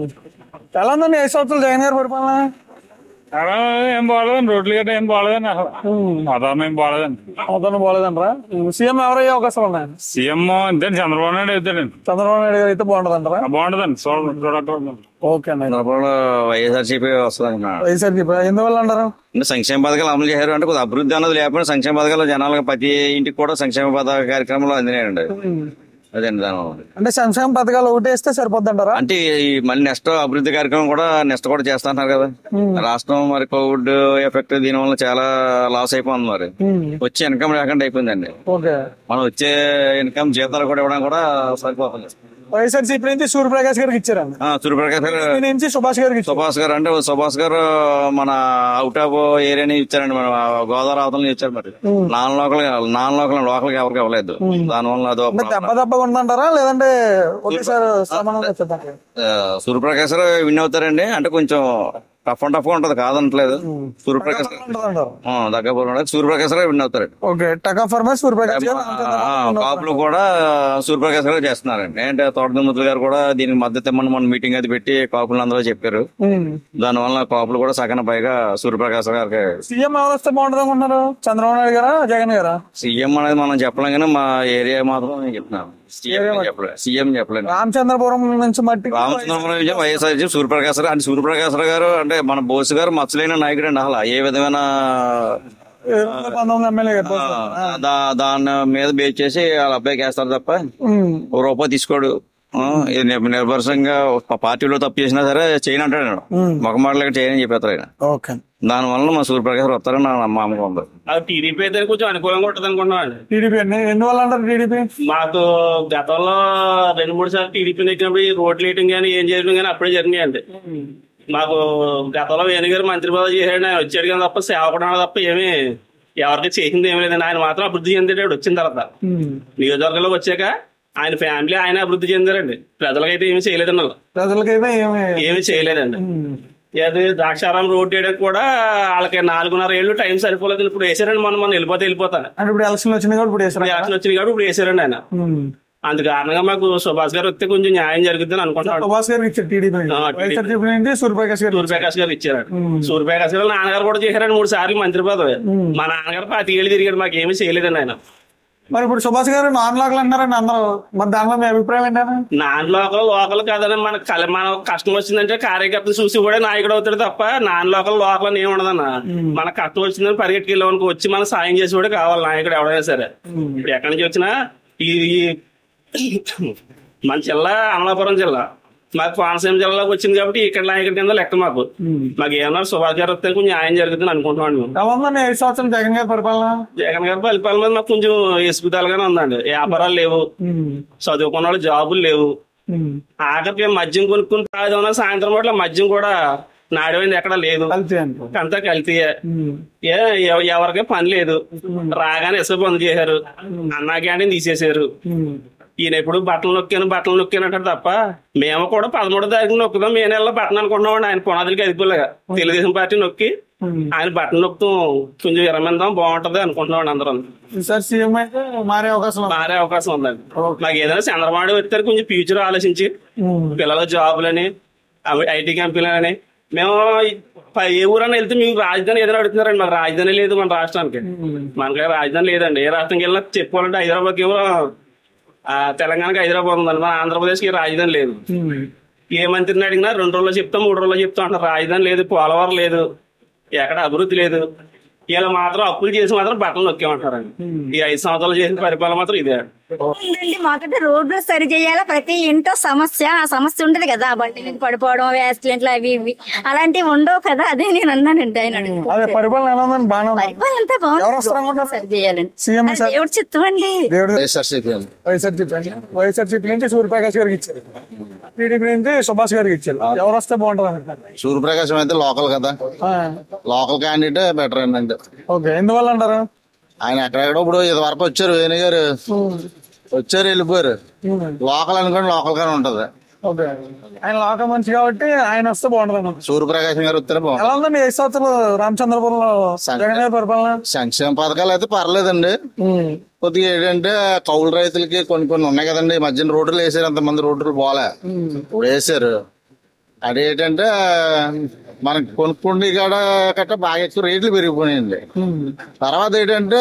ఎలా ఉందండి ఐదు సంవత్సరాలు జగన్ గారి పరిపాలన అలా ఏం బాగలేదండి రోడ్లు గట్ట ఏం బాగలేదండి అసలు వాతావరణం ఏం బాగలేదండి అవుతాను బాగలేదంటారా సీఎం ఎవరయ్యే అవకాశాలు ఉన్నాయి సీఎం అంతే చంద్రబాబు నాయుడు అవుతాడండి చంద్రబాబు నాయుడు గారు అయితే బాగుంటుంది అంటారా బాగుంటుందండి చూడండి చూడండి ఓకే అండి చంద్రబాబు వైఎస్ఆర్సీపీ వస్తుంది అనుకున్నాను వైఎస్ఆర్సీపీ ఎందువల్ల అంటారు అంటే సంక్షేమ పథకాలు అమలు చేశారు అంటే కొద్దిగా అభివృద్ధి అన్నది లేకపోయినా సంక్షేమ పథకాలు జనాలకు ప్రతి ఇంటికి కూడా సంక్షేమ పథక కార్యక్రమాలు అందినాయండి అదండి దాని వల్ల. అంటే సంక్షేమ పథకాలు ఒకటి వేస్తే సరిపోద్ది అంటారా అంటే ఈ మళ్ళీ నెక్స్ట్ అభివృద్ధి కార్యక్రమం కూడా నెక్స్ట్ కూడా చేస్తా అంటున్నారు కదా రాష్ట్రం మరి కోవిడ్ ఎఫెక్ట్ దీని వల్ల చాలా లాస్ అయిపోతుంది మరి వచ్చే ఇన్కమ్ లేకుండా అయిపోయిందండి ఓకే మనం వచ్చే ఇన్కమ్ జీతాలు కూడా ఇవ్వడం కూడా సరిపోతుంది వైఎస్ఆర్సీపీ నుంచి సూర్యప్రకాష్ గారికి ఇచ్చారండి ఆ, సూర్యప్రకాష్ గారు ఈ నుంచి సుభాష్ గారికి ఇచ్చారు సుభాష్ గారు అంటే సుభాష్ గారు మన అవుట్ ఆఫ్ ఏరియాని ఇచ్చారండి మన గోదావరి అవతలని ఇచ్చారు మరి non local non local local ఎవరికి ఇవ్వలేదు దానివల్ల అదో అంటే దెబ్బ దెబ్బగా ఉందంటారా లేదంటే ఒకేసారి సమానంగా వచ్చేద్దాం ఆ, సూర్యప్రకాష్ గారు విన్ అవుతారండి అంటే కొంచెం టఫ్ అండ్ టఫ్ గా ఉంటది కాదనట్లేదు సూర్యప్రకాష్ గారు ఆ, దగ్గర పోవడం సూర్యప్రకాష్ గారు విన్ అవుతారండి ఓకే టకా ఫర్మర్ సూర్యప్రకాష్ గారు ఆ, కాపులు కూడా సూర్యప్రకాష్ గారు చేస్తున్నారండి ఏంటంటే తోటదముద్దులు గారు కూడా దీనికి మద్దతు ఇమ్మని మన మీటింగ్ అది పెట్టి కాపులు అందరూ చెప్పారు దానివల్ల కాపులు కూడా సగన పైగా సూర్యప్రకాష్ గారికి సీఎం ఎవరు వస్తే బాగుంటుంది అనుకుంటున్నారు చంద్రబాబు నాయుడు గారా జగన్ గారా సీఎం అనేది మనం చెప్పలేం కానీ మా ఏరియా మాత్రం నేను చెప్తున్నాను సీఎం చెప్పలేదు సీఎం చెప్పలేదు రామచంద్రపురం నుంచి మట్టి రామచంద్రపురం విజయం వైఎస్ఆర్ సూర్యప్రకాశ్ రావు అంటే సూర్యప్రకాశ్ రావు గారు అంటే మన బోస్ గారు మచ్చలేని నాయకుడు అండి అసలు ఏ విధమైన పంతొమ్మిది ఎమ్మెల్యే గారు ఆ, దా- దాని మీద బేస్ చేసి వాళ్ళ అబ్బాయికి వేస్తారు తప్ప ఉమ్. ఓ రూపాయి తీసుకోడు ఆ, ఇది నిర్- నిర్భరసంగా ఒక పార్టీలో తప్పు చేసినా సరే చేయను అంటాడు ఆయన. ఉమ్. మగ మాటలకి చేయని చెప్పేస్తారు ఆయన ఓకే దాని వల్ల మా సూర్యప్రకాశ్ రావు వస్తారని నా నమ్మకం ఉంది అది టీడీపీ అయితే కొంచెం అనుకూలంగా ఉంటుంది అనుకుంటున్నాను టీడీపీ అండి ఎందువల్ల అంటారు టీడీపీ మాకు గతంలో రెండు మూడు సార్లు టీడీపీ ఎక్కినప్పుడు ఈ రోడ్లు వేయటం కానీ ఏం చేయడం కానీ అప్పుడే జరిగినాయండి మాకు గతంలో వేణుగారు మంత్రి పదవి చేశాడు ఆయన వచ్చాడు కానీ తప్ప సేవకుడు తప్ప ఏమీ ఎవరికి చేసింది ఏమీ లేదండి ఆయన మాత్రం అభివృద్ధి చెందాడు వచ్చిన తర్వాత నియోజకవర్గంలోకి వచ్చాక ఆయన ఫ్యామిలీ ఆయన అభివృద్ధి చెందారండి ప్రజలకైతే ఏమీ చేయలేదండి వాళ్ళు. ప్రజలకైతే ఏమి ఏమీ చేయలేదండి అది ద్రాక్షారాం రోడ్ వేయడానికి కూడా వాళ్ళకి నాలుగున్నర ఏళ్ళు టైం సరిపోలేదు ఇప్పుడు వేసారండి మనం మనం వెళ్ళిపోతే వెళ్ళిపోతాను అంటే ఇప్పుడు ఎలక్షన్ వచ్చినాయి కూడా ఇప్పుడు వేసారు ఎలక్షన్ వచ్చింది కాబట్టి ఇప్పుడు వేసారండి ఆయన అందు కారణంగా మాకు సుభాష్ గారు వస్తే కొంచెం న్యాయం జరుగుతుందని అనుకుంటున్నాడు సుభాష్ గారికి ఇచ్చారు టీడీపీ ఆ, వైఎస్ఆర్సీపీ నుంచి సూర్యప్రకాష్ గారు సూర్యప్రకాష్ గారు ఇచ్చారు సూర్యప్రకాష్ గారు నాన్నగారు కూడా చేశారండి మూడు సార్లు మంత్రి పదవి మా నాన్నగారు పాతికేళ్ళు తిరిగాడు మాకు ఏమీ చేయలేదండి ఆయన మరి ఇప్పుడు సుభాష్ గారు నాన్ లాక్లు అంటారండి అందరూ మరి దానిలో మీ అభిప్రాయం ఏంటంటే నాన్ లోకల్ లోకల్ కాదని మన కల మన కష్టం వచ్చిందంటే కార్యకర్తలు చూసి కూడా నాయకుడు అవుతాడు తప్ప నాన్ లోకల్ లోకల్ అని ఏమి ఉండదన్న మన కష్టం వచ్చిందని పరిగెట్టుకెళ్ళవనికి వచ్చి మన సాయం చేసి కూడా కావాలి నాయకుడు ఎవడైనా సరే ఇప్పుడు ఎక్కడి నుంచి వచ్చినా ఈ ఈ మన జిల్లా అమలాపురం జిల్లా మాకు కోనసీమ జిల్లాలోకి వచ్చింది కాబట్టి ఇక్కడ నాయకుడి కింద లెక్క మాకు మాకు ఏమన్నా సుభాష్ గారు వస్తే కొంచెం న్యాయం జరుగుతుంది అనుకుంటున్నాను మేము ఎలా ఉందండి ఐదు సంవత్సరం జగన్ గారి పరిపాలన జగన్ గారి పరిపాలన మీద మాకు కొంచెం ఎసుగుదలగానే ఉందండి వ్యాపారాలు లేవు చదువుకున్న వాళ్ళు జాబులు లేవు ఆఖరికి మద్యం కొనుక్కుని తాగదన్నా సాయంత్రం పూట్ల మద్యం కూడా నాడమైంది ఎక్కడ లేదు అంతా కల్తీయే ఏ ఎవ- ఎవరికి పని లేదు రాగానే ఇసుక బంద్ చేశారు అన్నా క్యాంటీన్ తీసేశారు ఈయన ఎప్పుడు బట్టలు నొక్కాను బట్టలు నొక్కాను అంటాడు తప్ప మేము కూడా పదమూడో తారీఖు నొక్కుదాం మే నెలలో బట్టలు అనుకుంటున్నామండి ఆయన పునాదులకి అదిపోలేగా తెలుగుదేశం పార్టీ నొక్కి ఆయన బట్టలు నొక్కుతూ కొంచెం విరమిందాం బాగుంటది అనుకుంటున్నాం అందరం ఈసారి సీఎం అయితే మారే అవకాశం ఉంది. మారే అవకాశం ఉందండి నాకు ఏదైనా చంద్రబాబు వచ్చారు కొంచెం ఫ్యూచర్ ఆలోచించి పిల్లల జాబులని ఐటీ కంపెనీలని మేము ప- ఏ ఊరన్నా వెళ్తే మీకు రాజధాని ఏదైనా అడుగుతున్నారండి మన రాజధాని లేదు మన రాష్ట్రానికి మనకి రాజధాని లేదండి ఏ రాష్ట్రానికి వెళ్ళినా చెప్పుకోవాలంటే హైదరాబాద్కి ఏమో ఆ, తెలంగాణకి హైదరాబాద్ ఉందండి మన ఆంధ్రప్రదేశ్కి రాజధాని లేదు ఏ మంత్రిని అడిగినా రెండు రోజుల్లో చెప్తాం మూడు రోజుల్లో చెప్తాం అంటారు రాజధాని లేదు పోలవరం లేదు ఎక్కడ అభివృద్ధి లేదు వీళ్ళు మాత్రం అప్పులు చేసి మాత్రం బట్టలు నొక్కేమంటారండి ఈ ఐదు సంవత్సరాలు చేసిన పరిపాలన మాత్రం ఇదే ఉందండి మొదట రోడ్లు సరి చేయాలా ప్రతి ఇంట్లో సమస్య ఆ సమస్య ఉండదు కదా బండి మీద పడిపోవడం యాక్సిడెంట్లు అవి ఇవి అలాంటివి ఉండవు కదా అదే నేను అన్నానండి ఆయన అడిగితే. అదే పరిపాలన ఎలా ఉందని బాగానే ఉంది పరిపాలన అంతా ఎవరు వస్తారు అనుకుంటున్నారు? సరి చేయాలండి సీఎం అది దేవుడి చిత్తం అండి దేవుడు వైఎస్ఆర్సీపీ వైఎస్ఆర్సీపీ అండి వైఎస్ఆర్సీపీ నుంచి సూర్యప్రకాష్ గారికి ఇచ్చారు టీడీపీ నుంచి సుభాష్ గారికి ఇచ్చారు ఎవరు వస్తే బాగుంటుంది అంటారు సూర్యప్రకాశం అయితే లోకల్ కదా లోకల్ క్యాండిడేట్ బెటర్ అండి ఓకే ఎందువల్ల అంటారు ఆయన ఎక్కడెక్కడో ఇప్పుడు ఇది వరకు వచ్చారు వేణు గారు వచ్చారు వెళ్ళిపోయారు లోకల్ అనుకోండి లోకల్ గానే ఉంటది ఓకే ఆయన లోక మనిషి కాబట్టి ఆయన వస్తే బాగుంటుంది అన్నమాట. సూర్యప్రకాశం గారు వస్తేనే బాగుంటుంది ఎలా ఉందండి ఐదు సంవత్సరాలు రామచంద్రపురంలో జగన్ గారి పరిపాలన సంక్షేమ పథకాలు అయితే పర్లేదండి కొద్దిగా ఏంటంటే కౌలు రైతులకి కొన్ని కొన్ని ఉన్నాయి కదండి ఈ మధ్యన రోడ్లు వేసారు అంతమంది రోడ్లు పోలే ఇప్పుడు వేసారు అదేంటంటే మనకి కొనుక్కుండి కాడ గట్రా బాగా ఎక్కువ రేట్లు పెరిగిపోయినాయండి తర్వాత ఏంటంటే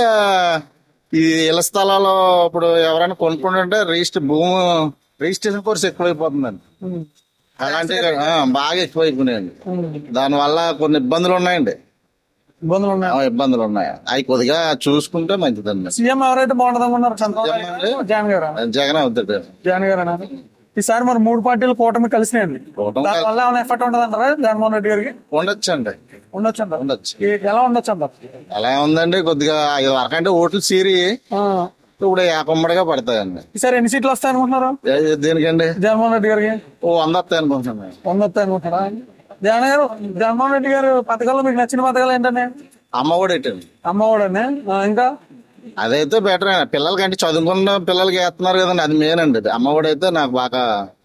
ఈ ఇళ్ల స్థలాలు ఇప్పుడు ఎవరైనా కొనుక్కుంటుంటే రిజిస్టర్ భూమి రిజిస్ట్రేషన్ కోర్స్ ఎక్కువైపోతుందండి అలాంటివి ఆ, బాగా ఎక్కువైపోయినాయండి దానివల్ల కొన్ని ఇబ్బందులు ఉన్నాయండి ఇబ్బందులు ఉన్నాయి ఆ, ఇబ్బందులు ఉన్నాయి అవి కొద్దిగా చూసుకుంటే మంచిదండి సీఎం ఎవరైతే బాగుంటుంది అనుకున్నారు చంద్రబాబు నాయుడు గారా? జగన్ గారా జగన్ అవుతాడు జగన్ గారేనా ఈసారి మరి మూడు పార్టీలు కూటమి కలిసినాయండి కూటమి దాని వల్ల ఏమైనా ఎఫెక్ట్ ఉంటుంది అంటారా జగన్మోహన్ రెడ్డి గారికి ఉండొచ్చు అండి ఉండొచ్చు అంటారు ఉండొచ్చు ఈ- ఎలా ఉండొచ్చు అంటారు ఎలా ఉందండి కొద్దిగా ఇది వరకంటే ఓట్లు సీరి ఇప్పుడు ఏకమ్మడిగా పడతాయండి ఈసారి ఎన్ని సీట్లు వస్తాయి అనుకుంటున్నారు ఏ- దేనికండి జగన్మోహన్ రెడ్డి గారికి ఓ వంద వస్తాయి అనుకుంటున్నాను వంద వస్తాయి అనుకుంటారా జగన్ గారు జగన్మోహన్ రెడ్డి గారు పథకాల్లో మీకు నచ్చిన పథకాలు ఏంటంటే అమ్మ కూడా ఏంటండి అమ్మఒడని ఇంకా అదైతే బెటర్ పిల్లలకి అంటే చదువుకున్న పిల్లలకి వేస్తున్నారు కదండి అది మెయిన్ అండి అది. అమ్మ కూడా అయితే నాకు బాగా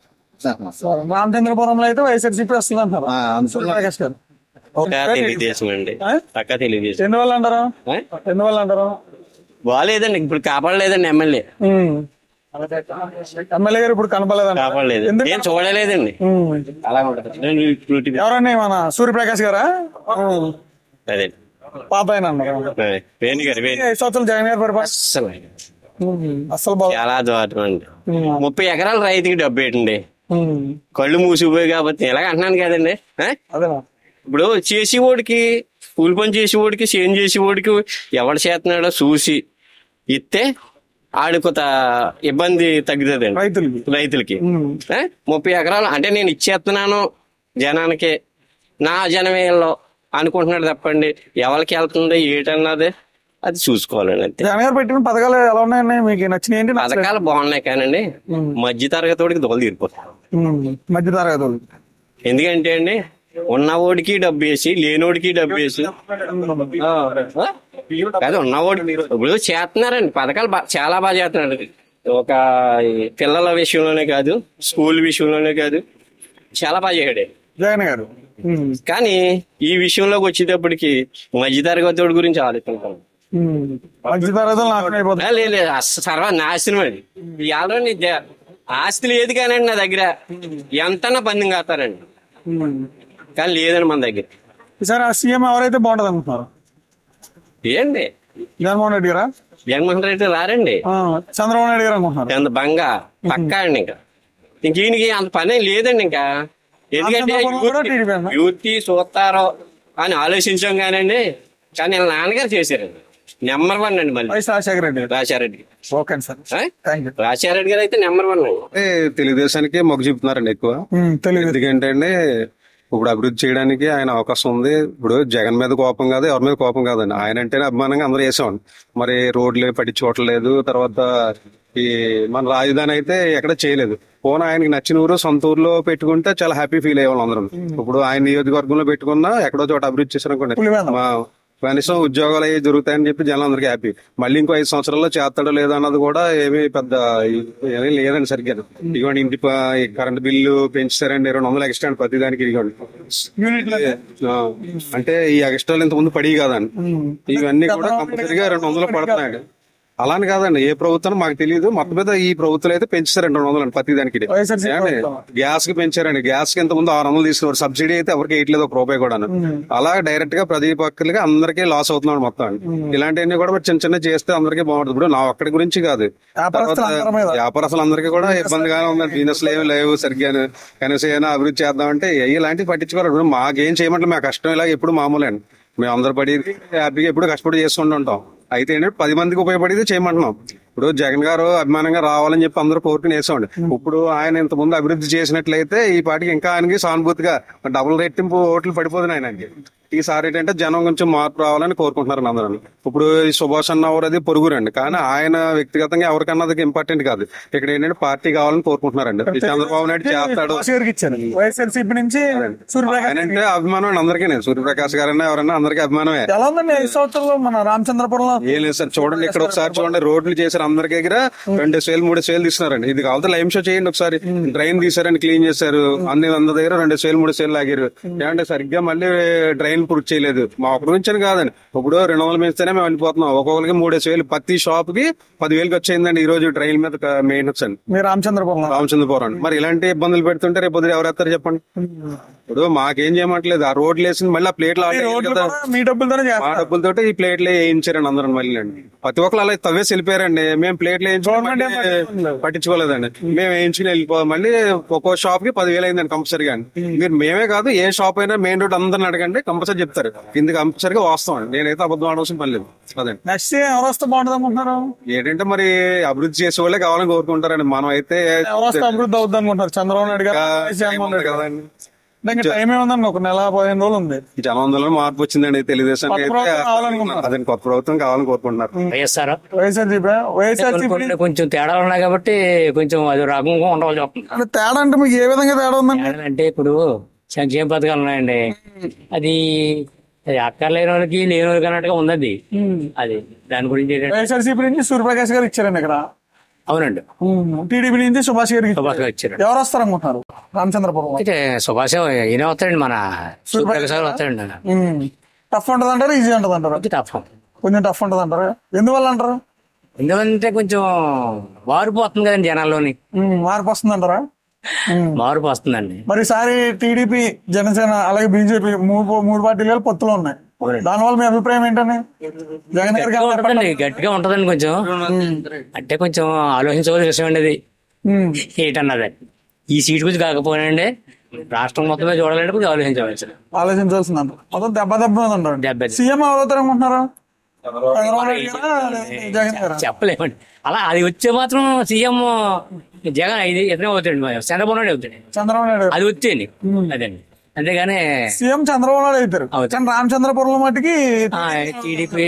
రామచంద్రపురంలో అయితే వైఎస్ఆర్సీపీ వస్తుంది అంటారు ఆ, అనుకున్నా. సూర్యప్రకాష్ గారు పక్కా తెలుగుదేశం అండి పక్కా తెలుగుదేశం ఎందువల్ల అంటారు ఎందువల్ల అంటారు బాగాలేదండి ఇప్పుడు కాపాడలేదండి ఎమ్మెల్యే ఎమ్మెల్యే గారు ఇప్పుడు కనపడలేదంట కాపాడలేదు ఎందుకు? నేను చూడలేదండి అలా ఉంటుంది నేను ఇప్పుడు ఎవరన్నా మన సూర్యప్రకాష్ గారా అదే పాత ఆయన అన్నారు అదే. వేణు గారు వేణు ఐదు సంవత్సరాలు జగన్ గారి పరిపాలన అస్సలు అసలు బాగా చాలా దారుణం అండి ముప్పై ఎకరాల రైతుకి డబ్బు ఏంటండి కళ్ళు మూసిపోయి కాబట్టి ఎలాగ అంటున్నాను కదండి ఆ? అదేనా ఇప్పుడు చేసేవాడికి కూలి పని చేసేవాడికి చేంజ్ చేసేవాడికి ఎవడు చేస్తున్నాడో చూసి ఇస్తే ఆడు కొంత ఇబ్బంది తగ్గుతుందండి రైతులకి రైతులకి ఆ? ముప్పై ఎకరాలు అంటే నేను ఇచ్చేస్తున్నాను జనానికి నా జనమేలో అనుకుంటున్నాడు తప్పండి ఎవరికి వెళ్తుందో ఏటన్నది అది చూసుకోవాలండి అంతే జగన్ గారు పెట్టిన పథకాలు ఎలా ఉన్నాయండి మీకు నచ్చిన ఏంటి నచ్చలేదు? పథకాలు బాగున్నాయి కానండి మధ్య తరగతి దోలు తీరిపోతాయి ఉమ్, మధ్య తరగతి వాళ్ళు. ఎందుకంటే అండి ఉన్నవాడికి డబ్బు వేసి లేనోడికి డబ్బు వేసి ఆ, ఆ? కాదు ఉన్నవాడికి ఇప్పుడు చేస్తున్నారండి పథకాలు బా- చాలా బాగా చేస్తున్నాడు ఒక ఈ పిల్లల విషయంలోనే కాదు స్కూల్ విషయంలోనే కాదు చాలా బాగా చేయడే జగన్ గారు ఉమ్, కానీ ఈ విషయంలోకి వచ్చేటప్పటికి మధ్య తరగతి గురించి ఆలోచించాలి ఉమ్, మధ్య తరగతి వాళ్ళు నాశనం అయిపోతుంది లేదు లేదు అస్స- సర్వ నాశనం అది ఇవాళ నీ ద- ఆస్తి లేదు కానండి నా దగ్గర ఎంతన్నా పందెం కాస్తారండి ఉమ్. కానీ లేదండి మన దగ్గర ఈసారి ఆ సీఎం ఎవరైతే బాగుంటది అనుకుంటున్నారు ఏంటి జగన్మోహన్ రెడ్డి గారా జగన్మోహన్ రెడ్డి రారండి ఆ, చంద్రబాబు నాయుడు గారు అనుకుంటున్నారు అంత బంగా పక్కా అండి ఇంకా ఇంక ఈయనకి అంత పని ఏం లేదండి ఇంకా ఎందుకంటే చంద్రబాబు కూడా టీడీపీ అన్నా? యూత్ చూస్తారో అని ఆలోచించాం కానండి కానీ వీళ్ళ నాన్నగారు చేశారండి నెంబర్ వన్ అండి మళ్ళీ YS Rajasekhara Reddy Rajareddy okay sir thank you Rajareddy గారు అయితే నెంబర్ వన్ అండి అంటే తెలుగుదేశానికి మొగ్గు చూపుతున్నారండి ఎక్కువ తెలుగు ఎందుకంటే అండి ఇప్పుడు అభివృద్ధి చేయడానికి ఆయన అవకాశం ఉంది ఇప్పుడు జగన్ మీద కోపం కాదు ఎవరి మీద కోపం కాదండి ఆయన అంటేనే అభిమానంగా అందరూ వేసాం మరి రోడ్లు పట్టించుకోవట్లేదు తర్వాత ఈ మన రాజధాని అయితే ఎక్కడ చేయలేదు పోనీ ఆయనకి నచ్చిన ఊరు సొంత ఊర్లో పెట్టుకుంటే చాలా హ్యాపీ ఫీల్ అయ్యేవాళ్ళం అందరం ఇప్పుడు ఆయన నియోజకవర్గంలో పెట్టుకున్నా ఎక్కడో చోట అభివృద్ధి చేశారనుకోండి పులివెందుల. మా కనీసం ఉద్యోగాలు అవి దొరుకుతాయని చెప్పి జనాలు అందరికీ హ్యాపీ మళ్ళీ ఇంకో ఐదు సంవత్సరాల్లో చేస్తాడో లేదో అన్నది కూడా ఏమీ పెద్ద ఏమీ లేదండి సరిగ్గా ఇదిగోండి ఇంటి ప- ఈ కరెంట్ బిల్లు పెంచుతారండి రెండు వందలు ఎక్స్ట్రా అండి ప్రతి దానికి ఇదిగోండి ఆ, అంటే ఈ ఎక్స్ట్రాలు ఇంత ముందు పడి కాదండి ఇవన్నీ కూడా కంపల్సరీగా రెండు వందలు పడుతున్నాయండి అలాని కాదండి ఏ ప్రభుత్వం మాకు తెలియదు మొత్తం మీద ఈ ప్రభుత్వం అయితే పెంచారండి రెండు వందలు ప్రతి దానికి వైఎస్ఆర్సీపీ ఏమండి? ప్రభుత్వం. గ్యాస్ కి పెంచారండి గ్యాస్ కి ఇంత ముందు ఆరు వందలు తీసుకున్నారు సబ్సిడీ అయితే ఎవరికి వేయట్లేదు ఒక రూపాయి కూడా అలా డైరెక్ట్ గా ప్రతి పక్కలకి అందరికీ లాస్ అవుతున్నాడు మొత్తం అండి ఇలాంటివన్నీ కూడా మరి చిన్న చిన్న చేస్తే అందరికీ బాగుంటుంది ఇప్పుడు నా ఒక్కడి గురించి కాదు వ్యాపారస్తులు తర్వాత అందరి మీద. వ్యాపారస్తులు అందరికీ కూడా ఇబ్బందిగానే ఉంది బిజినెస్ ఏమి లేవు సరిగ్గా కనీసం ఏమైనా అభివృద్ధి చేద్దామంటే ఇలాంటివి పట్టించుకోరు ఇప్పుడు మాకేం చేయమంటే మా కష్టం ఇలా ఎప్పుడు మామూలే అండి మేము అందరు పడి హ్యాపీగా ఎప్పుడు కష్టపడి చేసుకుంటూ ఉంటాం అయితే ఏంటంటే పది మందికి ఉపయోగపడేది చేయమంటున్నాం ఇప్పుడు జగన్ గారు అభిమానంగా రావాలని చెప్పి అందరూ కోరుకుని వేసామండి ఇప్పుడు ఆయన ఇంత ముందు అభివృద్ధి చేసినట్లయితే ఈ పాటికి ఇంకా ఆయనకి సానుభూతిగా డబుల్ రెట్టింపు ఓట్లు పడిపోతున్నాయి ఆయనకి ఈసారి ఏంటంటే జనం కొంచెం మార్పు రావాలని కోరుకుంటున్నారు అందరూ ఇప్పుడు ఈ సుభాష్ అన్న ఎవరు అది పొరుగురండి కానీ ఆయన వ్యక్తిగతంగా ఎవరికన్నా అది ఇంపార్టెంట్ కాదు ఇక్కడ ఏంటంటే పార్టీ కావాలని కోరుకుంటున్నారండి ఈ చంద్రబాబు నాయుడు చేస్తాడు సుభాష్ గారికి ఇచ్చారు వైఎస్ఆర్సీపీ నుంచి సూర్యప్రకాష్ ఆయన అంటే అభిమానం అండి అందరికీ సూర్యప్రకాష్ గారైనా ఎవరైనా అందరికీ అభిమానమే ఎలా ఉందండి ఐదు సంవత్సరాలు మన రామచంద్రపురంలో ఏం లేదు సార్ చూడండి ఇక్కడ ఒకసారి చూడండి రోడ్లు చేశారు అందరి దగ్గర రెండు వేలు మూడు వేలు తీస్తున్నారండి ఇది కావాలి లైమ్ షో చేయండి ఒకసారి డ్రైన్ తీసారని క్లీన్ చేశారు అన్ని అందరి దగ్గర రెండు వేలు మూడు వేలు లాగారు ఏమంటే సరిగ్గా మళ్ళీ డ్రైన్ పూర్తి చేయలేదు మా ఒక నుంచి అని కాదండి ఇప్పుడు రెండు వందలు పెంచితేనే మేము వెళ్ళిపోతున్నాం ఒక్కొక్కరికి మూడు వేలు ప్రతి షాప్ కి పదివేలకు వచ్చేయిందండి ఈ రోజు డ్రైన్ మీద మెయింటెనెన్స్ అండి మీ రామచంద్రపురం రామచంద్రపురం అండి. మరి ఇలాంటి ఇబ్బందులు పెడుతుంటే రేపు పొద్దున ఎవరు వేస్తారు చెప్పండి ఇప్పుడు మాకేం చేయమంటలేదు ఆ రోడ్లు వేసింది మళ్ళీ ఆ ప్లేట్లు ఆడలేదు రోడ్లు కదా కూడా మీ డబ్బులతోనే మా చేస్తారు డబ్బులతో ఈ ప్లేట్లు వేయించారండి అందరం మళ్ళీ అండి ప్రతి ఒక్కరు అలా తవ్వేసి వెళ్ళిపోయారండి మేము ప్లేట్లు వేయించుకోవాలి పట్టించుకోలేదండి మేము వేయించుకుని వెళ్ళిపోవాలి మళ్ళీ ఒక్కో షాప్ కి పదివేలు అయిందండి కంపల్సరీగా అండి మీరు మేమే కాదు ఏ షాప్ అయినా మెయిన్ రోడ్ అందరిని అడగండి కంపల్సరీ చెప్తారు ఇది కంపల్సరీగా వాస్తవం అండి నేనైతే అబద్ధం ఆడవలసిన పని లేదు అదండి నెక్స్ట్ ఎవరు వస్తే బాగుంటుంది అనుకుంటున్నారు ఏంటంటే మరి అభివృద్ధి చేసే వాళ్ళే కావాలని కోరుకుంటారండి మనం అయితే ఎవరు వస్తే అభివృద్ధి అవుద్ది అనుకుంటారు చంద్రబాబు నాయుడు గారు జగన్మోహన్ రెడ్డి గారు. కదండి అంటే ఇంకా టైం ఏముందండి ఒక నెల పదిహేను రోజులు ఉంది జనంలో మార్పు వచ్చిందండి తెలుగుదేశం కొత్త ప్రభుత్వం కావాలనుకుంటున్నారు. అదే కొత్త ప్రభుత్వం కావాలని కోరుకుంటున్నారు వైఎస్ఆర్ వైఎస్ఆర్సీపీ వైఎస్ఆర్సీపీ కొన్ని కొంచెం తేడాలు ఉన్నాయి కాబట్టి కొంచెం అది రకంగా ఉండవాలి చెప్తాను అంటే తేడా అంటే మీకు ఏ విధంగా తేడా ఉందండి అంటే ఇప్పుడు సంక్షేమ పథకాలు ఉన్నాయండి అది అది అక్కర్లేని వాళ్ళకి లేని వాళ్ళకి అన్నట్టుగా ఉంది అది దాని గురించి ఏంటంటే వైఎస్ఆర్సీపీ నుంచి సూర్యప్రకాష్ గారు ఇచ్చారండి ఇక్కడ అవునండి టీడీపీ నుంచి సుభాష్ గారికి సుభాష్ గారు ఇచ్చారు ఎవరు వస్తారు అనుకుంటున్నారు రామచంద్రపురం అయితే సుభాష్ ఈయన వస్తాడండి మన సూర్యప్రకాశ్ గారు వస్తాడండి టఫ్ ఉంటది అంటారు ఈజీ ఉంటది అంటారు టఫ్ కొంచెం టఫ్ ఉంటది అంటారు ఎందువల్ల అంటారు ఎందుకంటే కొంచెం మార్పు వస్తుంది కదండి జనాల్లోని ఉమ్, మార్పు వస్తుంది అంటారా మార్పు వస్తుందండి మరి ఈసారి టీడీపీ జనసేన అలాగే బీజేపీ మూడు మూడు పార్టీలు పొత్తులు ఉన్నాయి దానివల్ల మీ అభిప్రాయం ఏంటని జగన్ గారికి గట్టిగా ఉంటదండి గట్టిగా ఉంటదండి కొంచెం అంటే కొంచెం ఆలోచించవలసిన విషయం అండి అది ఏంటన్నది ఈ సీట్ గురించి కాకపోయినండి రాష్ట్రం మొత్తం మీద చూడాలంటే కొంచెం ఆలోచించవచ్చు ఆలోచించాల్సింది అంటారు మొత్తం దెబ్బ దెబ్బ మీద అంటారు దెబ్బ సీఎం ఎవరు అవుతారు అనుకుంటున్నారు చంద్రబాబు నాయుడు గారా? లేదా జగన్ గారా చెప్పలేమండి అలా అది వచ్చే మాత్రం సీఎం జగన్ ఇది ఎతనే అవుతాడు చంద్రబాబు నాయుడు అవుతాడు చంద్రబాబు నాయుడు అది వచ్చేయండి అదండి అంతేగాని సీఎం చంద్రబాబు నాయుడు అవుతారు కానీ రామచంద్రపురంలో మట్టికి టీడీపీ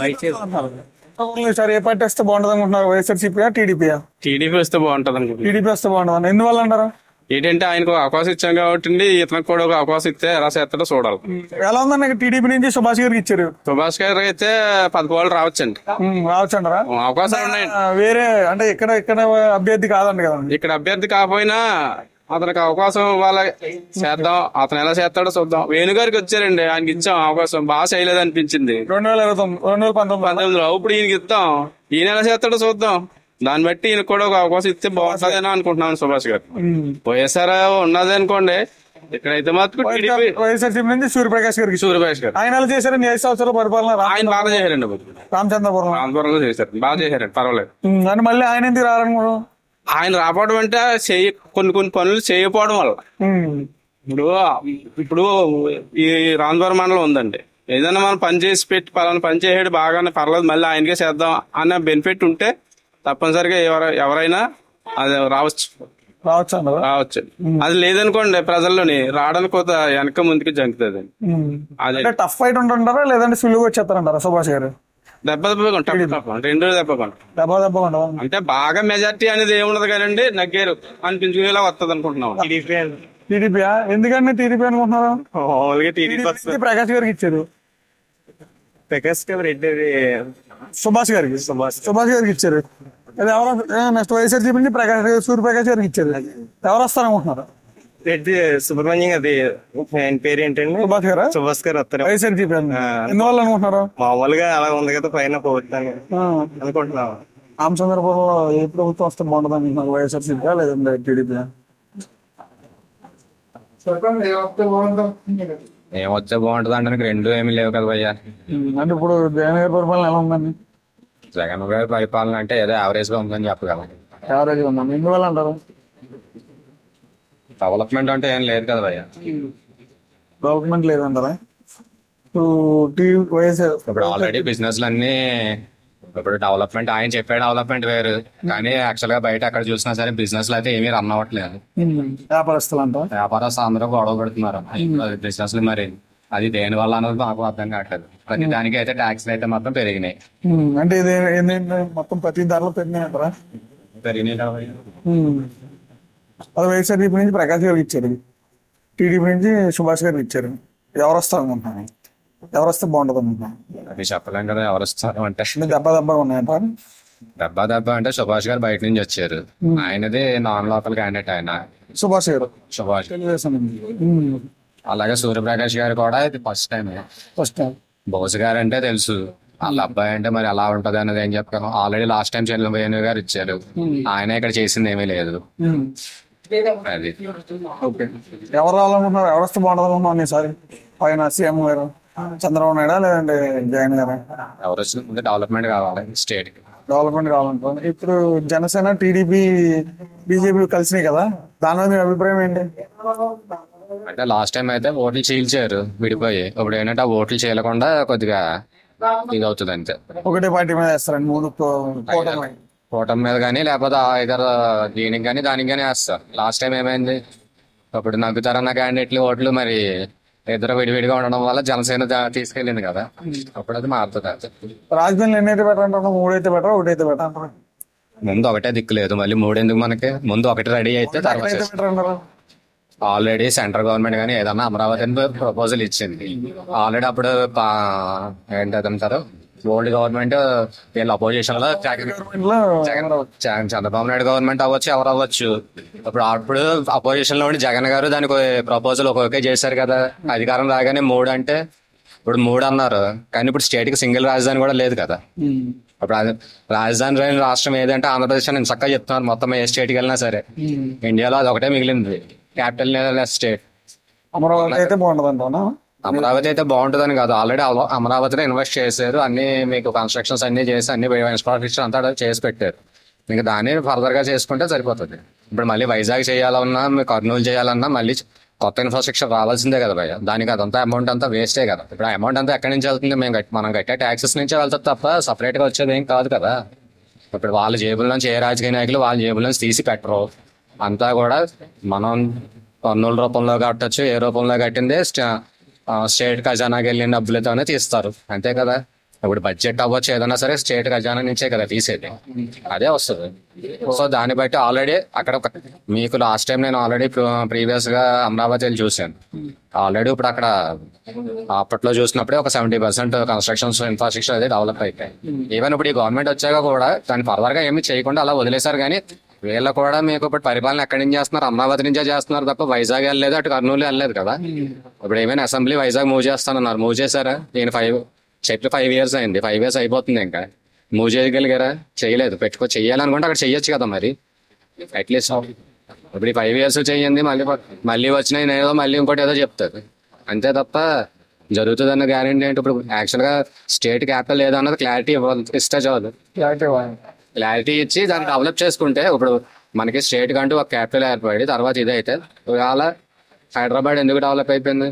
సార్ ఏ పార్టీ వస్తే బాగుంటుంది అనుకుంటున్నారు వైఎస్ఆర్సీపీ టీడీపీయా టీడీపీ వస్తే బాగుంటది అనుకుంటున్నాను టీడీపీ వస్తే బాగుంటుంది ఎందువల్ల అంటారు ఏంటంటే ఆయనకు ఒక అవకాశం ఇచ్చాం కాబట్టి ఇతనికి కూడా ఒక అవకాశం ఇస్తే ఎలా చేస్తాడో చూడాలి ఎలా ఉందండి టీడీపీ నుంచి సుభాష్ గారికి ఇచ్చారు సుభాష్ గారు అయితే పదకొండు రావచ్చండి ఉమ్, రావచ్చు అంటారా అవకాశాలు ఉన్నాయండి ఆ, వేరే అంటే ఇక్కడ ఇక్కడ అభ్యర్థి కాదండి కదండి ఇక్కడ అభ్యర్థి కాకపోయినా అతనికి అవకాశం ఇవ్వాలి చేద్దాం అతను ఎలా చేస్తాడో చూద్దాం వేణుగారికి వచ్చారండి ఆయనకి ఇచ్చాం అవకాశం బాగా చేయలేదు అనిపించింది రెండు వేల ఇరవై తొమ్మిది రెండు వేల పంతొమ్మిది పంతొమ్మిదిలో ఇప్పుడు ఈయనకి ఇద్దాం ఈయన ఎలా చేస్తాడో చూద్దాం దాన్ని బట్టి ఈయనకు కూడా ఒక అవకాశం ఇస్తే బాగుంటుందని అనుకుంటున్నాను సుభాష్ గారు వైఎస్ఆర్ ఉన్నది అనుకోండి ఇక్కడైతే మాత్రం టీడీపీ వైఎస్ఆర్సీపీ నుంచి సూర్యప్రకాష్ గారికి సూర్యప్రకాష్ గారు ఆయన ఎలా చేశారని ఐదు సంవత్సరాల పరిపాలన రా- ఆయన బాగా చేశారండి రామచంద్రపురం ఆంధ్రప్రదేశ్ లో చేశారు బాగా చేశారండి పర్వాలేదు ఉమ్, అని మళ్ళీ ఆయన ఎందుకు రారనుకో ఆయన రాకపోవడం అంటే చేయ కొన్ని కొన్ని పనులు చేయకపోవడం వల్ల ఇప్పుడు ఇప్పుడు ఈ రాంధ్వరం మండలం ఉందండి ఏదైనా మనం పని చేసి పెట్టి పలానా పని చేసాడు బాగానే పర్లేదు మళ్ళీ ఆయనకే చేద్దాం అన్న బెనిఫిట్ ఉంటే తప్పనిసరిగా ఎవర ఎవరైనా అది రావచ్చు రావచ్చు అన్నారు రావచ్చు అది లేదనుకోండి ప్రజల్లోని రావడానికి కొంత వెనక ముందుకు జంకుతుంది అదే అంటే టఫ్ ఫైట్ ఉంటుంటారా లేదంటే సులువుగా వచ్చేస్తారంటారా సుభాష్ గారు దెబ్బ దెబ్బ ఉంటాం రెండు దెబ్బ కొంటాం దెబ్బ దెబ్బ ఉండవు అంటే బాగా మెజార్టీ అనేది ఏముండదు కానండి నగ్గారు అనిపించుకునేలా వస్తుంది అనుకుంటున్నాం టీడీపీ ఎందుకంటే టీడీపీ అనుకుంటున్నారు మామూలుగా టీడీపీ TDP నుంచి ప్రకాష్ గారికి ఇచ్చారు ప్రకాష్ గారు రెడ్డి సుభాష్ గారికి సుభాష్ సుభాష్ గారికి ఇచ్చారు అది ఎవరు నెక్స్ట్ వైఎస్ఆర్సీపీ నుంచి ప్రకాష్ సూర్యప్రకాష్ గారికి ఇచ్చారు ఎవరు వస్తారనుకుంటున్నారు రెడ్డి సుబ్రహ్మణ్యం అది ఆయన పేరు ఏంటండి సుభాష్ గారా సుభాష్ గారు వస్తారు వైఎస్ఆర్సీపీ ఎందువల్ల అనుకుంటున్నారు మామూలుగా అలా ఉంది కదా పైన పోతాను ఆ. అనుకుంటున్నాం రామచంద్రపురంలో ఏ ప్రభుత్వం వస్తే బాగుంటుంది అనుకుంటున్నారు వైఎస్ఆర్సీపీ లేదంటే టీడీపీ ఏమొచ్చే బాగుంటుంది అంటే రెండు ఏమీ లేవు కదా భయ్యా అంటే ఇప్పుడు జగన్ గారి పరిపాలన ఎలా ఉందండి జగన్ గారి పరిపాలన అంటే ఏదో యావరేజ్ గా ఉందని చెప్పగలం యావరేజ్ ఉందండి ఎందువల్ల అంటారు డెవలప్మెంట్ అంటే ఏం లేదు కదా భయ్యా డెవలప్మెంట్ లేదంటారా ఇప్పుడు టీవీ వైఎస్ఆర్ ఇప్పుడు ఆల్రెడీ బిజినెస్ అన్ని ఇప్పుడు డెవలప్మెంట్ ఆయన చెప్పే డెవలప్మెంట్ వేరు కానీ యాక్చువల్ గా బయట ఎక్కడ చూసినా సరే బిజినెస్ లో అయితే ఏమీ రన్ అవ్వట్లేదు వ్యాపారస్తులు అంటారు వ్యాపారస్తులు అందరూ గొడవ పెడుతున్నారు బిజినెస్ మరి అది దేని వల్ల అన్నది మాకు అర్థం కావట్లేదు ప్రతి దానికి అయితే ట్యాక్స్ అయితే మాత్రం పెరిగినాయి అంటే ఇది ఏంటంటే మొత్తం ప్రతి ధరలు పెరిగినాయి అంటారా పెరిగినాయి కదా భయ్యా. అది వైఎస్ఆర్సీపీ నుంచి ప్రకాష్ గారికి ఇచ్చారు టీడీపీ నుంచి సుభాష్ గారికి ఇచ్చారు ఎవరు వస్తారు అనుకుంటున్నాను ఎవరు వస్తే బాగుంటుంది అనుకుంటున్నాను అది చెప్పలేం కదా ఎవరు వస్తారు అంటే దెబ్బ దెబ్బ ఉన్నాయంటారు దెబ్బ దెబ్బ అంటే సుభాష్ గారు బయట నుంచి వచ్చారు ఆయనది నాన్ లోకల్ క్యాండిడేట్ ఆయన సుభాష్ గారు సుభాష్ తెలుగుదేశం అలాగే సూర్యప్రకాష్ గారు కూడా ఇది first time first time Bose గారు అంటే తెలుసు వాళ్ళ అబ్బాయి అంటే మరి ఎలా ఉంటది అన్నది ఏం చెప్తాను ఆల్రెడీ లాస్ట్ టైం చంద్రబాబు గారు ఇచ్చారు ఆయన ఇక్కడ చేసింది ఏమీ లేదు అది ఓకే ఎవరు రావాలనుకుంటున్నారు ఎవరు వస్తే బాగుంటుంది అనుకుంటున్నాను ఈసారి పైన సీఎం గారు చంద్రబాబు నాయుడు లేదంటే జగన్ గారు ఎవరు వచ్చిన ముందు డెవలప్మెంట్ కావాలి స్టేట్ కి డెవలప్మెంట్ కావాలనుకుంటున్నాను ఇప్పుడు జనసేన టీడీపీ బీజేపీ కలిసినాయి కదా దాని మీద మీ అభిప్రాయం ఏంటి అంటే లాస్ట్ టైం అయితే ఓట్లు చీల్చారు విడిపోయి ఇప్పుడు ఏంటంటే ఆ ఓట్లు చేయకుండా కొద్దిగా ఇది అవుతుంది అంతే ఒకటే పార్టీ మీద వేస్తారండి మూడు కూ- కూటమి కూటమి మీద కానీ లేకపోతే ఇతర దీనికి కానీ దానికి కానీ వేస్తారు లాస్ట్ టైం ఏమైంది అప్పుడు నగ్గుతారన్న క్యాండిడేట్లు ఓట్లు మరి ఇద్దరు విడివిడిగా ఉండడం వల్ల జనసేన దా- తీసుకెళ్ళింది కదా అప్పుడు అది మారుతుంది అంతే. రాజధానిలో ఎన్ని అయితే బెటర్ అంటారు మూడైతే బెటర్ ఒకటి అయితే బెటర్ అంటారు ముందు ఒకటే దిక్కు లేదు మళ్ళీ మూడెందుకు మనకి ముందు ఒకటి రెడీ అయితే అయితే తర్వాత బెటర్ అంటారు ఆల్రెడీ సెంట్రల్ గవర్నమెంట్ కానీ ఏదన్నా అమరావతి అని ప్రపోజల్ ఇచ్చింది ఆల్రెడీ అప్పుడు పా- ఏంటి అదంటారు ఓల్డ్ గవర్నమెంట్ వీళ్ళ అపోజిషన్ లో జగన్ జగన్ జగన్ చంద్రబాబు నాయుడు గవర్నమెంట్ అవ్వచ్చు ఎవరు అవ్వచ్చు ఇప్పుడు అప్పుడు అపోజిషన్ లో ఉండి జగన్ గారు దానికి ప్రపోజల్ ఒక్కొక్క చేశారు కదా అధికారం రాగానే మూడు అంటే ఇప్పుడు మూడు అన్నారు కానీ ఇప్పుడు స్టేట్ కి సింగిల్ రాజధాని కూడా లేదు కదా ఇప్పుడు అది రాజధాని లేని రాష్ట్రం ఏదంటే ఆంధ్రప్రదేశ్ అని చక్కగా చెప్తున్నారు మొత్తం ఏ స్టేట్కి వెళ్ళినా సరే ఇండియాలో అది ఒకటే మిగిలింది క్యాపిటల్ స్టేట్ అమరావతి అయితే బాగుంటుంది అంటారా అమరావతి అయితే బాగుంటుందని కాదు ఆల్రెడీ అమరావతిలో ఇన్వెస్ట్ చేశారు అన్ని మీకు కన్స్ట్రక్షన్స్ అన్ని చేసి అన్ని ఇన్ఫ్రాస్ట్రక్చర్ అంతా చేసి పెట్టారు మీకు దాన్ని ఫర్దర్ గా చేసుకుంటే సరిపోతుంది ఇప్పుడు మళ్ళీ వైజాగ్ చేయాలన్నా మీకు కర్నూలు చేయాలన్నా మళ్ళీ కొత్త ఇన్ఫ్రాస్ట్రక్చర్ రావాల్సిందే కదా భయ్య దానికి అదంతా అమౌంట్ అంతా వేస్టే కదా ఇప్పుడు ఆ అమౌంట్ అంతా ఎక్కడి నుంచి వెళ్తుంది మేము కట్- మనం కట్టే ట్యాక్సెస్ నుంచే వెళ్తుంది తప్ప సపరేట్ గా వచ్చేది ఏం కాదు కదా ఇప్పుడు వాళ్ళ జేబుల నుంచి ఏ రాజకీయ నాయకులు వాళ్ళ జేబుల నుంచి తీసి పెట్టరు అంతా కూడా మనం పన్నుల రూపంలో కట్టొచ్చు ఏ రూపంలో కట్టిందే స్ట- ఆ, స్టేట్ ఖజానాకి వెళ్ళిన డబ్బులతోనే తీస్తారు అంతే కదా ఇప్పుడు బడ్జెట్ అవ్వచ్చు ఏదైనా సరే స్టేట్ ఖజానా నుంచే కదా తీసేది అదే వస్తుంది సో దాన్ని బట్టి ఆల్రెడీ అక్కడ ఒక మీకు లాస్ట్ టైం నేను ఆల్రెడీ ప్రీవియస్ గా అమరావతి వెళ్ళి చూశాను ఆల్రెడీ ఇప్పుడు అక్కడ అప్పట్లో చూసినప్పుడే ఒక సెవెంటీ పర్సెంట్ కన్స్ట్రక్షన్స్ ఇన్ఫ్రాస్ట్రక్చర్ అది డెవలప్ అయిపోయి ఈవెన్ ఇప్పుడు ఈ గవర్నమెంట్ వచ్చాక కూడా దాన్ని ఫర్దర్ గా ఏమీ చేయకుండా అలా వదిలేశారు కానీ వీళ్ళు కూడా మీకు ఇప్పుడు పరిపాలన ఎక్కడి నుంచి చేస్తున్నారు అమరావతి నుంచే చేస్తున్నారు తప్ప వైజాగ్ వెళ్ళలేదు అటు కర్నూలు వెళ్ళలేదు కదా ఇప్పుడు ఏమైనా అసెంబ్లీ వైజాగ్ మూవ్ చేస్తానన్నారు మూవ్ చేశారా నేను ఫైవ్ చెప్పి ఫైవ్ ఇయర్స్ అయింది ఫైవ్ ఇయర్స్ అయిపోతుంది ఇంకా మూవ్ చేయగలిగారా చేయలేదు పెట్టుకో చెయ్యాలనుకుంటే అక్కడ చెయ్యొచ్చు కదా మరి అట్లీస్ట్ ఇప్పుడు ఈ ఫైవ్ ఇయర్స్ చెయ్యండి మళ్ళీ మళ్ళీ వచ్చిన ఏదో మళ్ళీ ఇంకోటి ఏదో చెప్తారు అంతే తప్ప జరుగుతుందన్న గ్యారెంటీ ఏంటి ఇప్పుడు యాక్చువల్ గా స్టేట్ క్యాపిటల్ ఏదన్నది క్లారిటీ ఇవ్వాలి ఇస్తే చాలు క్లారిటీ ఇచ్చి దాన్ని డెవలప్ చేసుకుంటే ఇప్పుడు మనకి స్టేట్ కంటూ ఒక క్యాపిటల్ ఏర్పడి తర్వాత ఇదైతే ఇవాళ హైదరాబాద్ ఎందుకు డెవలప్ అయిపోయింది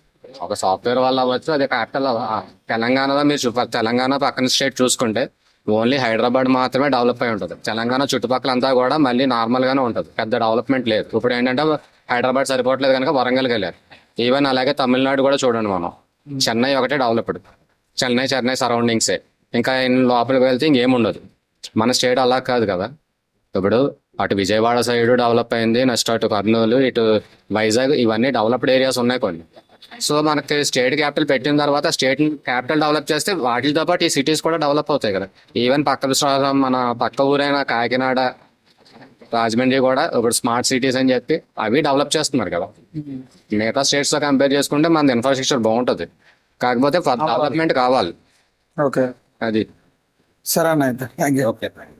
ఒక సాఫ్ట్వేర్ వల్ల అవ్వచ్చు అది క్యాపిటల్ తెలంగాణలో మీరు చూ- తెలంగాణ పక్కన స్టేట్ చూసుకుంటే ఓన్లీ హైదరాబాద్ మాత్రమే డెవలప్ అయి ఉంటుంది తెలంగాణ చుట్టుపక్కల అంతా కూడా మళ్ళీ నార్మల్ గానే ఉంటుంది పెద్ద డెవలప్మెంట్ లేదు ఇప్పుడు ఏంటంటే హైదరాబాద్ సరిపోవట్లేదు కనుక వరంగల్కి వెళ్ళారు ఈవెన్ అలాగే తమిళనాడు కూడా చూడండి మనం చెన్నై ఒకటే డెవలప్డ్ చెన్నై చెన్నై సరౌండింగ్సే ఇంకా ఇన్ లోపలికి వెళ్తే ఇంకేం ఉండదు మన స్టేట్ అలా కాదు కదా ఇప్పుడు అటు విజయవాడ సైడ్ డెవలప్ అయింది నెక్స్ట్ అటు కర్నూలు ఇటు వైజాగ్ ఇవన్నీ డెవలప్డ్ ఏరియాస్ ఉన్నాయి కొన్ని సో మనకి స్టేట్ క్యాపిటల్ పెట్టిన తర్వాత స్టేట్ క్యాపిటల్ డెవలప్ చేస్తే వాటితో పాటు ఈ సిటీస్ కూడా డెవలప్ అవుతాయి కదా ఈవెన్ పక్క రాష్ట్రం మన పక్క ఊరైన కాకినాడ రాజమండ్రి కూడా ఇప్పుడు స్మార్ట్ సిటీస్ అని చెప్పి అవి డెవలప్ చేస్తున్నారు కదా మిగతా స్టేట్స్ తో కంపేర్ చేసుకుంటే మన ఇన్ఫ్రాస్ట్రక్చర్ బాగుంటది కాకపోతే డెవలప్మెంట్ కావాలి ఓకే అది సరే అన్న అయితే థ్యాంక్ యూ ఓకే